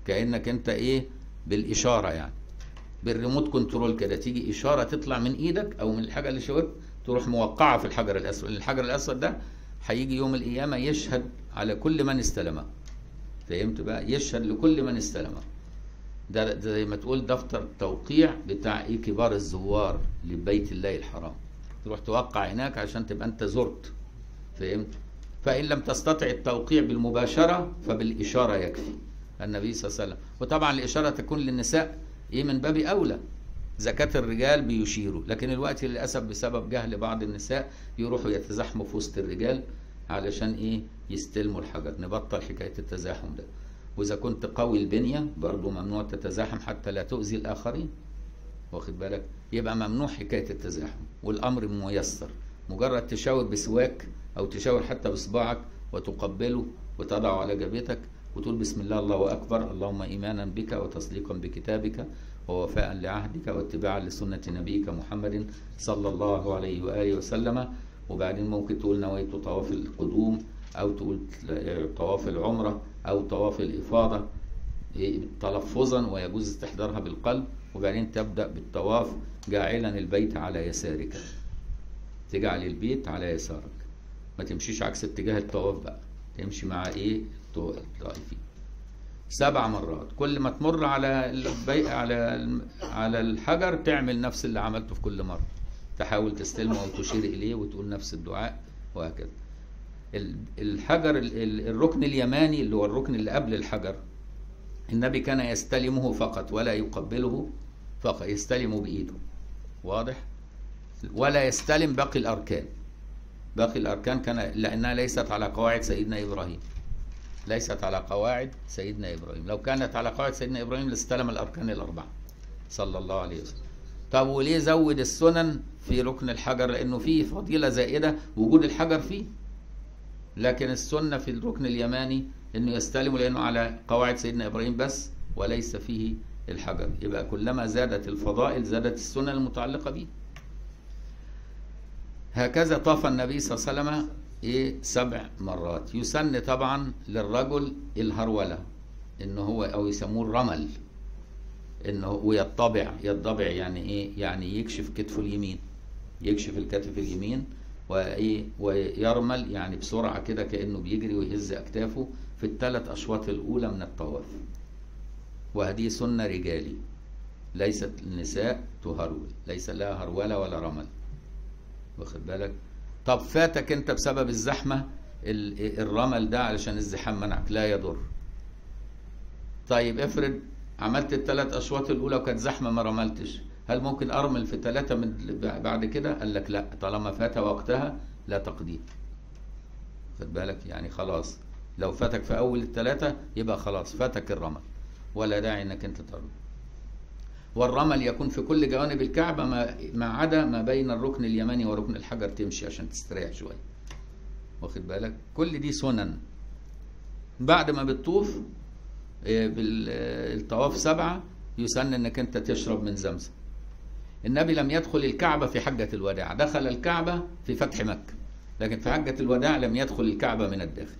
A: كانك انت ايه بالاشاره يعني بالريموت كنترول كده تيجي اشاره تطلع من ايدك او من الحاجه اللي شاورت تروح موقعه في الحجر الاسود الحجر الاسود ده هيجي يوم القيامه يشهد على كل من استلمه فهمت بقى يشهد لكل من استلمه ده, ده زي ما تقول دفتر توقيع بتاع ايه كبار الزوار لبيت الله الحرام تروح توقع هناك عشان تبقى انت زرت فهمت فان لم تستطع التوقيع بالمباشره فبالاشاره يكفي النبي صلى الله عليه وسلم وطبعا الاشاره تكون للنساء ايه من باب اولى زكاة الرجال بيشيروا لكن الوقت للأسف بسبب جهل بعض النساء يروحوا يتزاحموا في وسط الرجال علشان ايه يستلموا الحاجات نبطل حكاية التزاحم ده وإذا كنت قوي البنية برضو ممنوع تتزاحم حتى لا تؤذي الآخرين واخد بالك يبقى ممنوع حكاية التزاحم والأمر ميسر مجرد تشاور بسواك أو تشاور حتى بصباعك وتقبله وتضعه على جبهتك وتقول بسم الله الله أكبر اللهم إيمانا بك وتصديقا بكتابك ووفاء لعهدك واتباعا لسنة نبيك محمد صلى الله عليه وآله وسلم وبعدين ممكن تقول نويت طواف القدوم أو تقول طواف العمرة أو طواف الإفاضة تلفظا ويجوز استحضارها بالقلب وبعدين تبدأ بالطواف جاعلا البيت على يسارك تجعل البيت على يسارك ما تمشيش عكس اتجاه الطواف بقى تمشي مع ايه الطائفين سبع مرات كل ما تمر على البي... على على الحجر تعمل نفس اللي عملته في كل مره تحاول تستلمه او تشير اليه وتقول نفس الدعاء وهكذا الحجر الركن اليماني اللي هو الركن اللي قبل الحجر النبي كان يستلمه فقط ولا يقبله فقط يستلمه بايده واضح ولا يستلم باقي الاركان باقي الاركان كان لانها ليست على قواعد سيدنا ابراهيم ليست على قواعد سيدنا ابراهيم لو كانت على قواعد سيدنا ابراهيم لاستلم الاركان الاربعه صلى الله عليه وسلم طب وليه زود السنن في ركن الحجر لانه فيه فضيله زائده وجود الحجر فيه لكن السنه في الركن اليماني انه يستلم لانه على قواعد سيدنا ابراهيم بس وليس فيه الحجر يبقى كلما زادت الفضائل زادت السنن المتعلقه به هكذا طاف النبي صلى الله عليه وسلم ايه سبع مرات يسن طبعا للرجل الهرولة انه هو او يسموه الرمل انه ويطبع يطبع يعني ايه يعني يكشف كتفه اليمين يكشف الكتف اليمين وايه ويرمل يعني بسرعه كده كانه بيجري ويهز اكتافه في الثلاث اشواط الاولى من الطواف وهذه سنه رجالي ليست النساء تهرول ليس لها هروله ولا رمل واخد بالك طب فاتك انت بسبب الزحمه الرمل ده علشان الزحام منعك لا يضر طيب افرض عملت الثلاث اشواط الاولى وكانت زحمه ما رملتش هل ممكن ارمل في ثلاثه من بعد كده قال لك لا طالما فات وقتها لا تقديم خد بالك يعني خلاص لو فاتك في اول الثلاثه يبقى خلاص فاتك الرمل ولا داعي انك انت ترمل والرمل يكون في كل جوانب الكعبة ما, ما عدا ما بين الركن اليماني وركن الحجر تمشي عشان تستريح شوية واخد بالك كل دي سنن بعد ما بتطوف بالطواف سبعة يسن انك انت تشرب من زمزم النبي لم يدخل الكعبة في حجة الوداع دخل الكعبة في فتح مكة لكن في حجة الوداع لم يدخل الكعبة من الداخل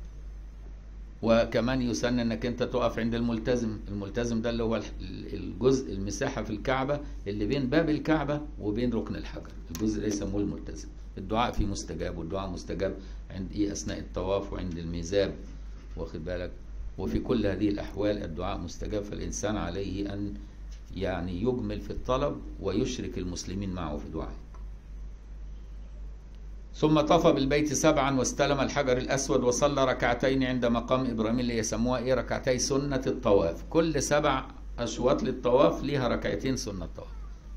A: وكمان يسن انك انت تقف عند الملتزم الملتزم ده اللي هو الجزء المساحة في الكعبة اللي بين باب الكعبة وبين ركن الحجر الجزء ده يسموه الملتزم الدعاء فيه مستجاب والدعاء مستجاب عند ايه اثناء الطواف وعند الميزاب واخد بالك وفي كل هذه الاحوال الدعاء مستجاب فالانسان عليه ان يعني يجمل في الطلب ويشرك المسلمين معه في دعائه ثم طاف بالبيت سبعا واستلم الحجر الأسود وصلى ركعتين عند مقام إبراهيم اللي يسموها إيه ركعتي سنة الطواف كل سبع أشواط للطواف ليها ركعتين سنة طواف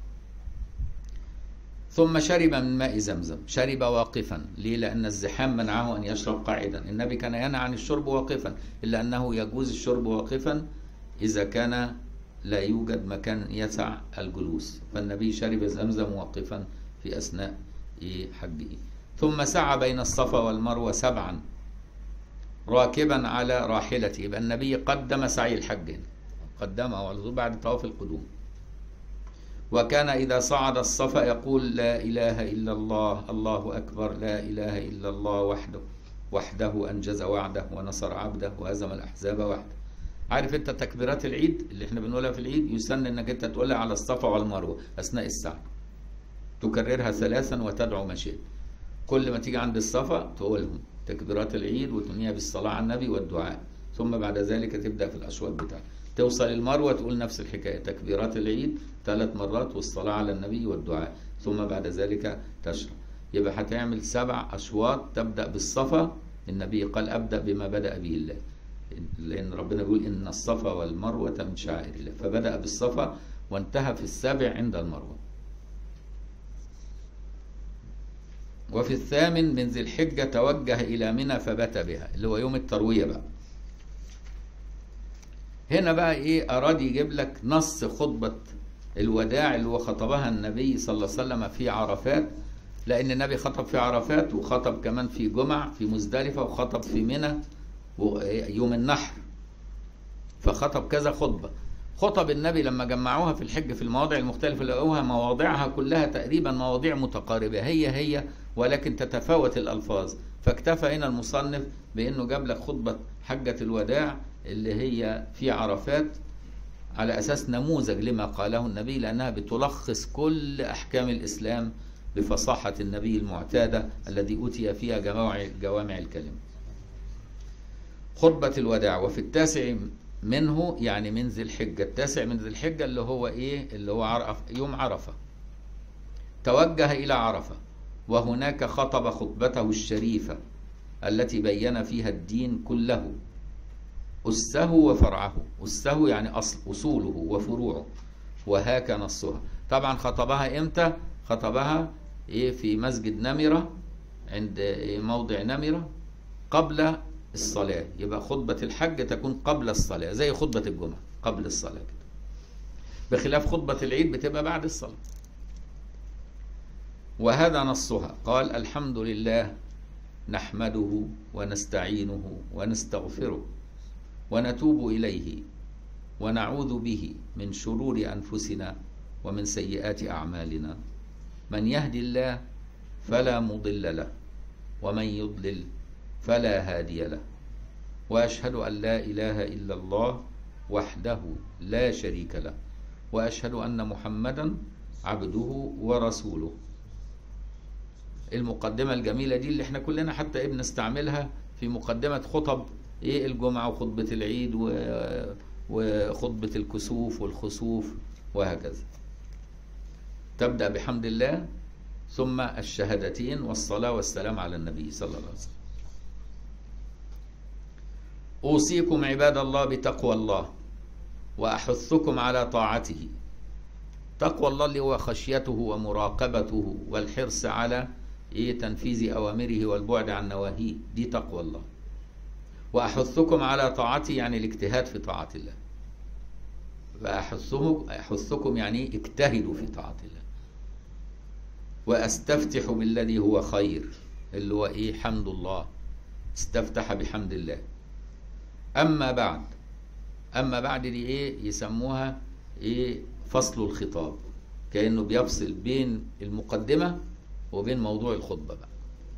A: ثم شرب من ماء زمزم شرب واقفا ليه لأن الزحام منعه أن يشرب قاعدا النبي كان ينهى عن الشرب واقفا إلا أنه يجوز الشرب واقفا إذا كان لا يوجد مكان يسع الجلوس فالنبي شرب زمزم واقفا في أثناء حجه ثم سعى بين الصفا والمروة سبعا راكبا على راحلته يبقى النبي قدم سعي الحج قدمه على بعد طواف القدوم وكان إذا صعد الصفا يقول لا إله إلا الله الله أكبر لا إله إلا الله وحده وحده أنجز وعده ونصر عبده وهزم الأحزاب وحده عارف انت تكبيرات العيد اللي احنا بنقولها في العيد يسن انك انت تقولها على الصفا والمروه اثناء السعي تكررها ثلاثا وتدعو ما شئت كل ما تيجي عند الصفا تقولهم تكبيرات العيد وتنهيها بالصلاه على النبي والدعاء ثم بعد ذلك تبدا في الاشواط بتاعك توصل المروه تقول نفس الحكايه تكبيرات العيد ثلاث مرات والصلاه على النبي والدعاء ثم بعد ذلك تشرب يبقى هتعمل سبع اشواط تبدا بالصفا النبي قال ابدا بما بدا به الله لان ربنا بيقول ان الصفا والمروه من شعائر الله فبدا بالصفا وانتهى في السابع عند المروه وفي الثامن من ذي الحجة توجه إلى منى فبات بها اللي هو يوم التروية بقى هنا بقى إيه أراد يجيب لك نص خطبة الوداع اللي هو خطبها النبي صلى الله عليه وسلم في عرفات لأن النبي خطب في عرفات وخطب كمان في جمع في مزدلفة وخطب في منى يوم النحر فخطب كذا خطبة خطب النبي لما جمعوها في الحج في المواضع المختلفة لقوها مواضعها كلها تقريبا مواضيع متقاربة هي هي ولكن تتفاوت الألفاظ فاكتفى هنا المصنف بأنه جاب لك خطبة حجة الوداع اللي هي في عرفات على أساس نموذج لما قاله النبي لأنها بتلخص كل أحكام الإسلام بفصاحة النبي المعتادة الذي أوتي فيها جوامع, جوامع الكلم خطبة الوداع وفي التاسع منه يعني من ذي الحجة التاسع من ذي الحجة اللي هو إيه اللي هو عرف يوم عرفة توجه إلى عرفة وهناك خطب خطبته الشريفة التي بين فيها الدين كله أسه وفرعه أسه يعني أصل أصوله وفروعه وهاك نصها طبعا خطبها إمتى خطبها إيه في مسجد نمرة عند إيه موضع نمرة قبل الصلاة يبقى خطبة الحج تكون قبل الصلاة زي خطبة الجمعة قبل الصلاة كده بخلاف خطبة العيد بتبقى بعد الصلاة وهذا نصها قال الحمد لله نحمده ونستعينه ونستغفره ونتوب إليه ونعوذ به من شرور أنفسنا ومن سيئات أعمالنا من يهدي الله فلا مضل له ومن يضلل فلا هادي له واشهد ان لا اله الا الله وحده لا شريك له واشهد ان محمدا عبده ورسوله المقدمه الجميله دي اللي احنا كلنا حتى ايه بنستعملها في مقدمه خطب ايه الجمعه وخطبه العيد و... وخطبه الكسوف والخسوف وهكذا تبدا بحمد الله ثم الشهادتين والصلاه والسلام على النبي صلى الله عليه وسلم أوصيكم عباد الله بتقوى الله وأحثكم على طاعته تقوى الله اللي هو خشيته ومراقبته والحرص على إيه تنفيذ أوامره والبعد عن نواهيه دي تقوى الله وأحثكم على طاعته يعني الاجتهاد في طاعة الله وأحثكم أحثكم يعني اجتهدوا في طاعة الله وأستفتح بالذي هو خير اللي هو إيه حمد الله استفتح بحمد الله أما بعد أما بعد دي إيه يسموها إيه فصل الخطاب كأنه بيفصل بين المقدمة وبين موضوع الخطبة بقى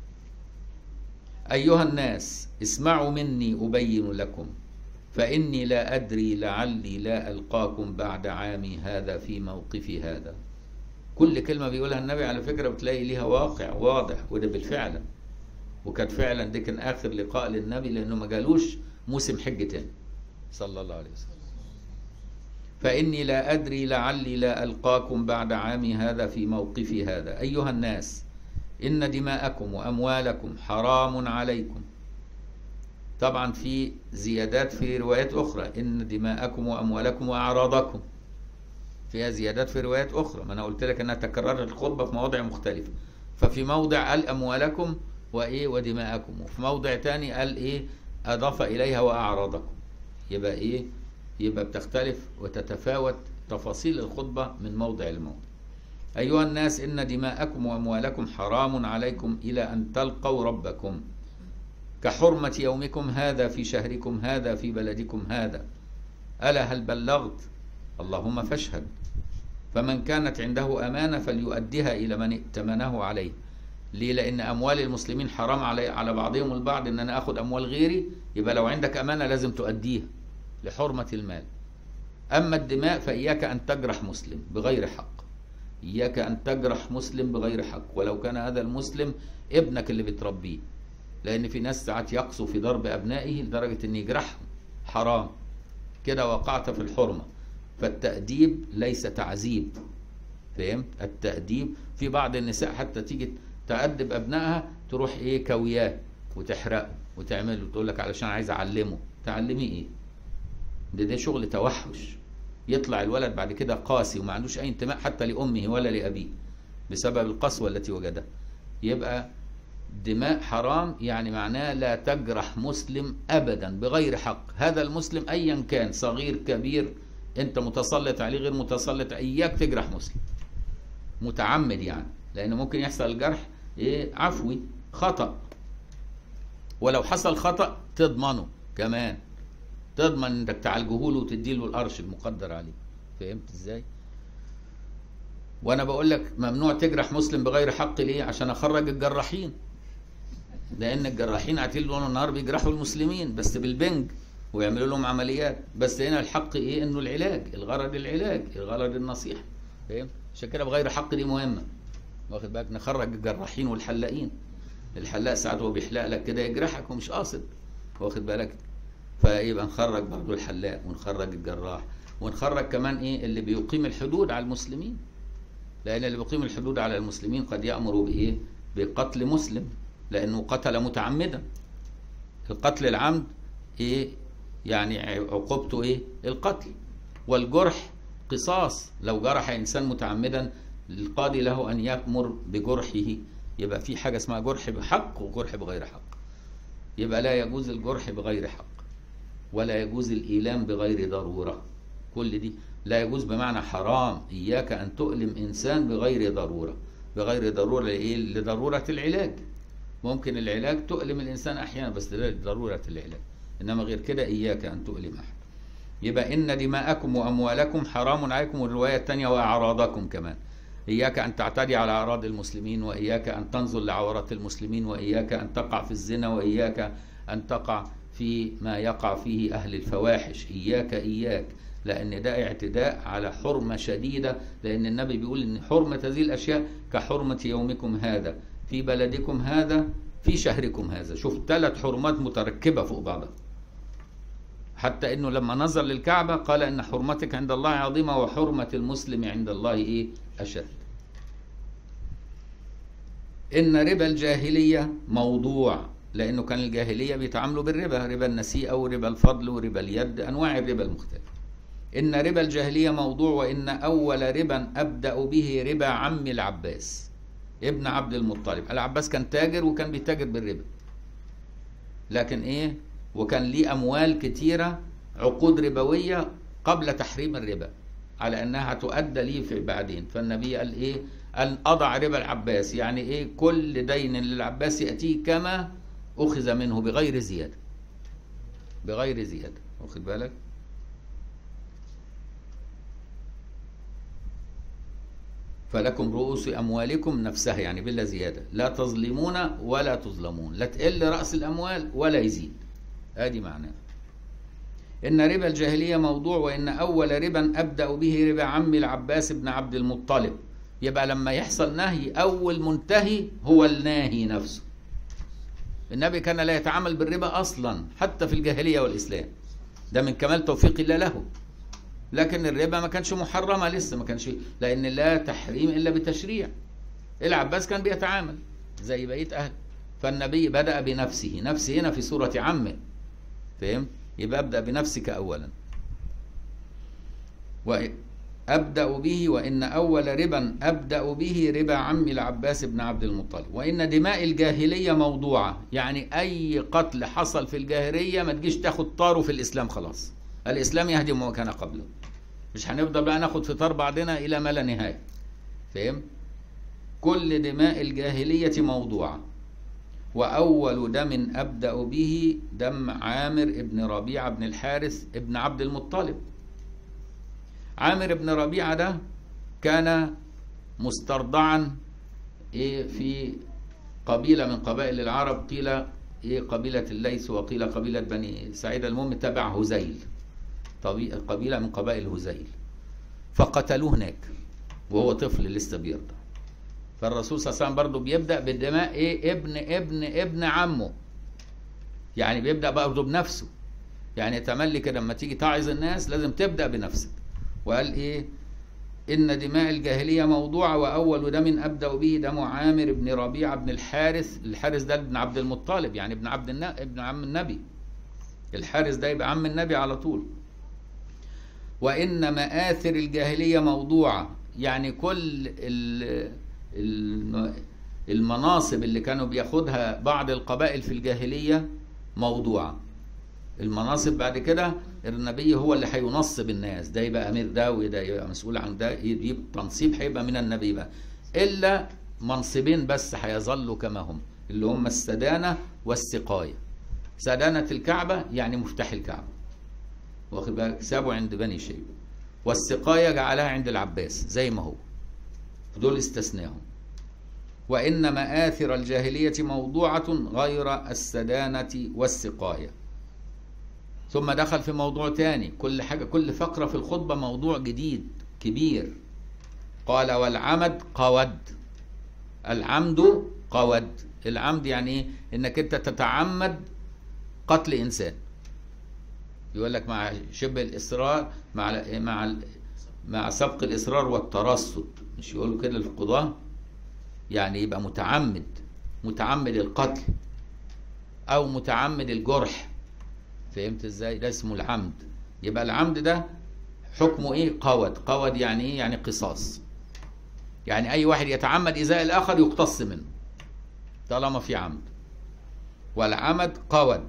A: أيها الناس اسمعوا مني أبين لكم فإني لا أدري لعلي لا ألقاكم بعد عامي هذا في موقفي هذا كل كلمة بيقولها النبي على فكرة بتلاقي ليها واقع واضح وده بالفعل وكانت فعلا دي كان آخر لقاء للنبي لأنه ما جالوش موسم حج تاني صلى الله عليه وسلم فإني لا أدري لعلي لا ألقاكم بعد عامي هذا في موقفي هذا أيها الناس إن دماءكم وأموالكم حرام عليكم طبعا في زيادات في روايات أخرى إن دماءكم وأموالكم وأعراضكم فيها زيادات في روايات أخرى ما أنا قلت لك أنها تكررت الخطبة في مواضع مختلفة ففي موضع قال أموالكم وإيه ودماءكم وفي موضع تاني قال إيه أضاف إليها وأعراضكم يبقى إيه يبقى بتختلف وتتفاوت تفاصيل الخطبة من موضع لموضع أيها الناس إن دماءكم وأموالكم حرام عليكم إلى أن تلقوا ربكم كحرمة يومكم هذا في شهركم هذا في بلدكم هذا ألا هل بلغت اللهم فاشهد فمن كانت عنده أمانة فليؤديها إلى من ائتمنه عليه ليه لأن أموال المسلمين حرام علي على بعضهم البعض إن أنا أخذ أموال غيري يبقى لو عندك أمانة لازم تؤديها لحرمة المال أما الدماء فإياك أن تجرح مسلم بغير حق إياك أن تجرح مسلم بغير حق ولو كان هذا المسلم ابنك اللي بتربيه لأن في ناس ساعات يقسو في ضرب أبنائه لدرجة أن يجرحهم حرام كده وقعت في الحرمة فالتأديب ليس تعذيب فهمت التأديب في بعض النساء حتى تيجي تأدب أبنائها تروح إيه كوياه وتحرقه وتعمله تقول لك علشان عايز أعلمه تعلميه إيه ده ده شغل توحش يطلع الولد بعد كده قاسي وما عندوش أي انتماء حتى لأمه ولا لأبيه بسبب القسوة التي وجدها يبقى دماء حرام يعني معناه لا تجرح مسلم ابدا بغير حق هذا المسلم ايا كان صغير كبير انت متسلط عليه غير متسلط اياك تجرح مسلم متعمد يعني لان ممكن يحصل الجرح ايه عفوي خطا ولو حصل خطا تضمنه كمان تضمن انك تعالجه له وتدي له القرش المقدر عليه فهمت ازاي وانا بقول لك ممنوع تجرح مسلم بغير حق ليه عشان اخرج الجراحين لان الجراحين قاعدين لهم النهار بيجرحوا المسلمين بس بالبنج ويعملوا لهم عمليات بس هنا الحق ايه انه العلاج الغرض العلاج الغرض النصيحه فاهم عشان كده بغير حق دي مهمه واخد بالك نخرج الجراحين والحلاقين الحلاق ساعات هو بيحلق لك كده يجرحك ومش قاصد واخد بالك فيبقى نخرج برضه الحلاق ونخرج الجراح ونخرج كمان ايه اللي بيقيم الحدود على المسلمين لان اللي بيقيم الحدود على المسلمين قد يامر بايه بقتل مسلم لانه قتل متعمدا القتل العمد ايه يعني عقوبته ايه القتل والجرح قصاص لو جرح انسان متعمدا القاضي له ان يامر بجرحه يبقى في حاجه اسمها جرح بحق وجرح بغير حق يبقى لا يجوز الجرح بغير حق ولا يجوز الايلام بغير ضروره كل دي لا يجوز بمعنى حرام اياك ان تؤلم انسان بغير ضروره بغير ضروره لايه لضروره العلاج ممكن العلاج تؤلم الانسان احيانا بس لضروره العلاج انما غير كده اياك ان تؤلم احد يبقى ان دماءكم واموالكم حرام عليكم والروايه الثانيه واعراضكم كمان اياك ان تعتدي على اعراض المسلمين واياك ان تنظر لعورات المسلمين واياك ان تقع في الزنا واياك ان تقع في ما يقع فيه اهل الفواحش اياك اياك لان ده اعتداء على حرمه شديده لان النبي بيقول ان حرمه هذه الاشياء كحرمه يومكم هذا في بلدكم هذا في شهركم هذا شوف ثلاث حرمات متركبه فوق بعضها حتى انه لما نظر للكعبه قال ان حرمتك عند الله عظيمه وحرمه المسلم عند الله ايه اشد ان ربا الجاهليه موضوع لانه كان الجاهليه بيتعاملوا بالربا ربا النسيئه وربا الفضل وربا اليد انواع الربا المختلفه ان ربا الجاهليه موضوع وان اول ربا ابدا به ربا عم العباس ابن عبد المطلب العباس كان تاجر وكان بيتاجر بالربا لكن ايه وكان ليه اموال كتيره عقود ربويه قبل تحريم الربا على انها تؤدى ليه في بعدين فالنبي قال ايه ان اضع ربا العباس يعني ايه كل دين للعباس ياتيه كما اخذ منه بغير زياده بغير زياده واخد بالك فلكم رؤوس أموالكم نفسها يعني بلا زيادة لا تظلمون ولا تظلمون لا تقل رأس الأموال ولا يزيد ادي معناه إن ربا الجاهلية موضوع وإن أول ربا أبدأ به ربا عمي العباس بن عبد المطلب يبقى لما يحصل نهي أول منتهي هو الناهي نفسه النبي كان لا يتعامل بالربا أصلا حتى في الجاهلية والإسلام ده من كمال توفيق الله له لكن الربا ما كانش محرمه لسه ما كانش لان لا تحريم الا بتشريع العباس كان بيتعامل زي بقيه اهل فالنبي بدا بنفسه نفسه هنا في سوره عمه فهم يبقى ابدا بنفسك اولا وابدا به وان اول ربا ابدا به ربا عم العباس بن عبد المطلب وان دماء الجاهليه موضوعه يعني اي قتل حصل في الجاهليه ما تجيش تاخد طاره في الاسلام خلاص الاسلام يهدم ما كان قبله مش هنفضل بقى ناخد في طار بعضنا الى ما لا نهايه فهم كل دماء الجاهليه موضوعه واول دم ابدا به دم عامر ابن ربيعه بن الحارث ابن عبد المطلب عامر بن ربيعه ده كان مسترضعا ايه في قبيله من قبائل العرب قيل ايه قبيله الليث وقيل قبيله بني سعيد المهم تبع هزيل طبي- قبيلة من قبائل هذيل فقتلوه هناك وهو طفل لسه بيرضع فالرسول صلى الله عليه وسلم برضه بيبدأ بدماء ايه ابن ابن ابن عمه يعني بيبدأ برضه بنفسه يعني تملي كده لما تيجي تعظ الناس لازم تبدأ بنفسك وقال ايه إن دماء الجاهلية موضوعة وأول دم أبدأ به دم عامر بن ربيعة بن الحارث الحارث ده ابن عبد المطلب يعني ابن عبد النا... ابن عم النبي الحارث ده يبقى عم النبي على طول وإن مآثر الجاهلية موضوعة يعني كل ال... الم- المناصب اللي كانوا بياخدها بعض القبائل في الجاهلية موضوعة المناصب بعد كده النبي هو اللي هينصب الناس ده يبقى امير ده وده يبقى مسؤول عن ده يبقى تنصيب هيبقى من النبي بقى الا منصبين بس هيظلوا كما هم اللي هم السدانه والسقايه سدانه الكعبه يعني مفتاح الكعبه واخد بالك سابه عند بني شيبه والسقايه جعلها عند العباس زي ما هو دول استثناهم وان مآثر الجاهليه موضوعه غير السدانه والسقايه ثم دخل في موضوع تاني كل حاجة كل فقرة في الخطبة موضوع جديد كبير قال والعمد قود العمد قود العمد يعني ايه انك انت تتعمد قتل انسان يقول لك مع شبه الاصرار مع ال- مع ال- مع سبق الاصرار والترصد مش يقولوا كده القضاة يعني يبقى متعمد متعمد القتل او متعمد الجرح فهمت ازاي ده اسمه العمد يبقى العمد ده حكمه ايه قود قود يعني ايه يعني قصاص يعني اي واحد يتعمد ايذاء الاخر يقتص منه طالما في عمد والعمد قود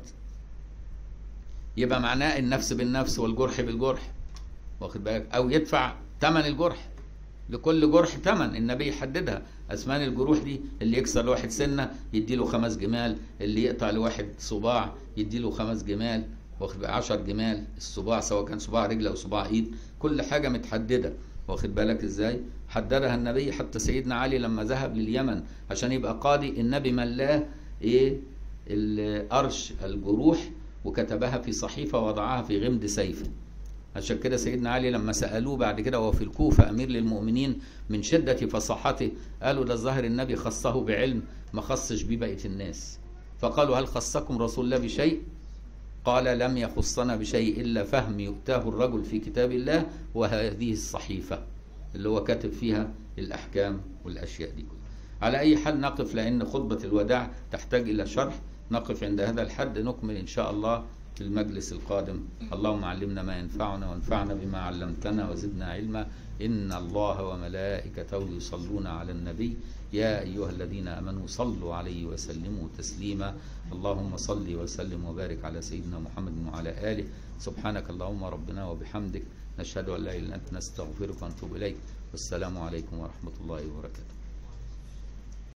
A: يبقى معناه النفس بالنفس والجرح بالجرح واخد بالك او يدفع ثمن الجرح لكل جرح ثمن النبي يحددها اثمان الجروح دي اللي يكسر لواحد سنه يديله خمس جمال اللي يقطع لواحد صباع يديله خمس جمال واخد بالك 10 جمال الصباع سواء كان صباع رجل او صباع ايد كل حاجه متحدده واخد بالك ازاي حددها النبي حتى سيدنا علي لما ذهب لليمن عشان يبقى قاضي النبي ملاه ايه الارش الجروح وكتبها في صحيفه ووضعها في غمد سيفه عشان كده سيدنا علي لما سألوه بعد كده وهو في الكوفة أمير للمؤمنين من شدة فصاحته قالوا ده الظاهر النبي خصه بعلم ما خصش بيه بقية الناس فقالوا هل خصكم رسول الله بشيء قال لم يخصنا بشيء إلا فهم يؤتاه الرجل في كتاب الله وهذه الصحيفة اللي هو كاتب فيها الأحكام والأشياء دي كلها على أي حال نقف لأن خطبة الوداع تحتاج إلى شرح نقف عند هذا الحد نكمل إن شاء الله في المجلس القادم اللهم علمنا ما ينفعنا وانفعنا بما علمتنا وزدنا علما إن الله وملائكته يصلون على النبي يا أيها الذين آمنوا صلوا عليه وسلموا تسليما اللهم صل وسلم وبارك على سيدنا محمد وعلى آله سبحانك اللهم ربنا وبحمدك نشهد أن لا إله إلا أنت نستغفرك ونتوب إليك والسلام عليكم ورحمة الله وبركاته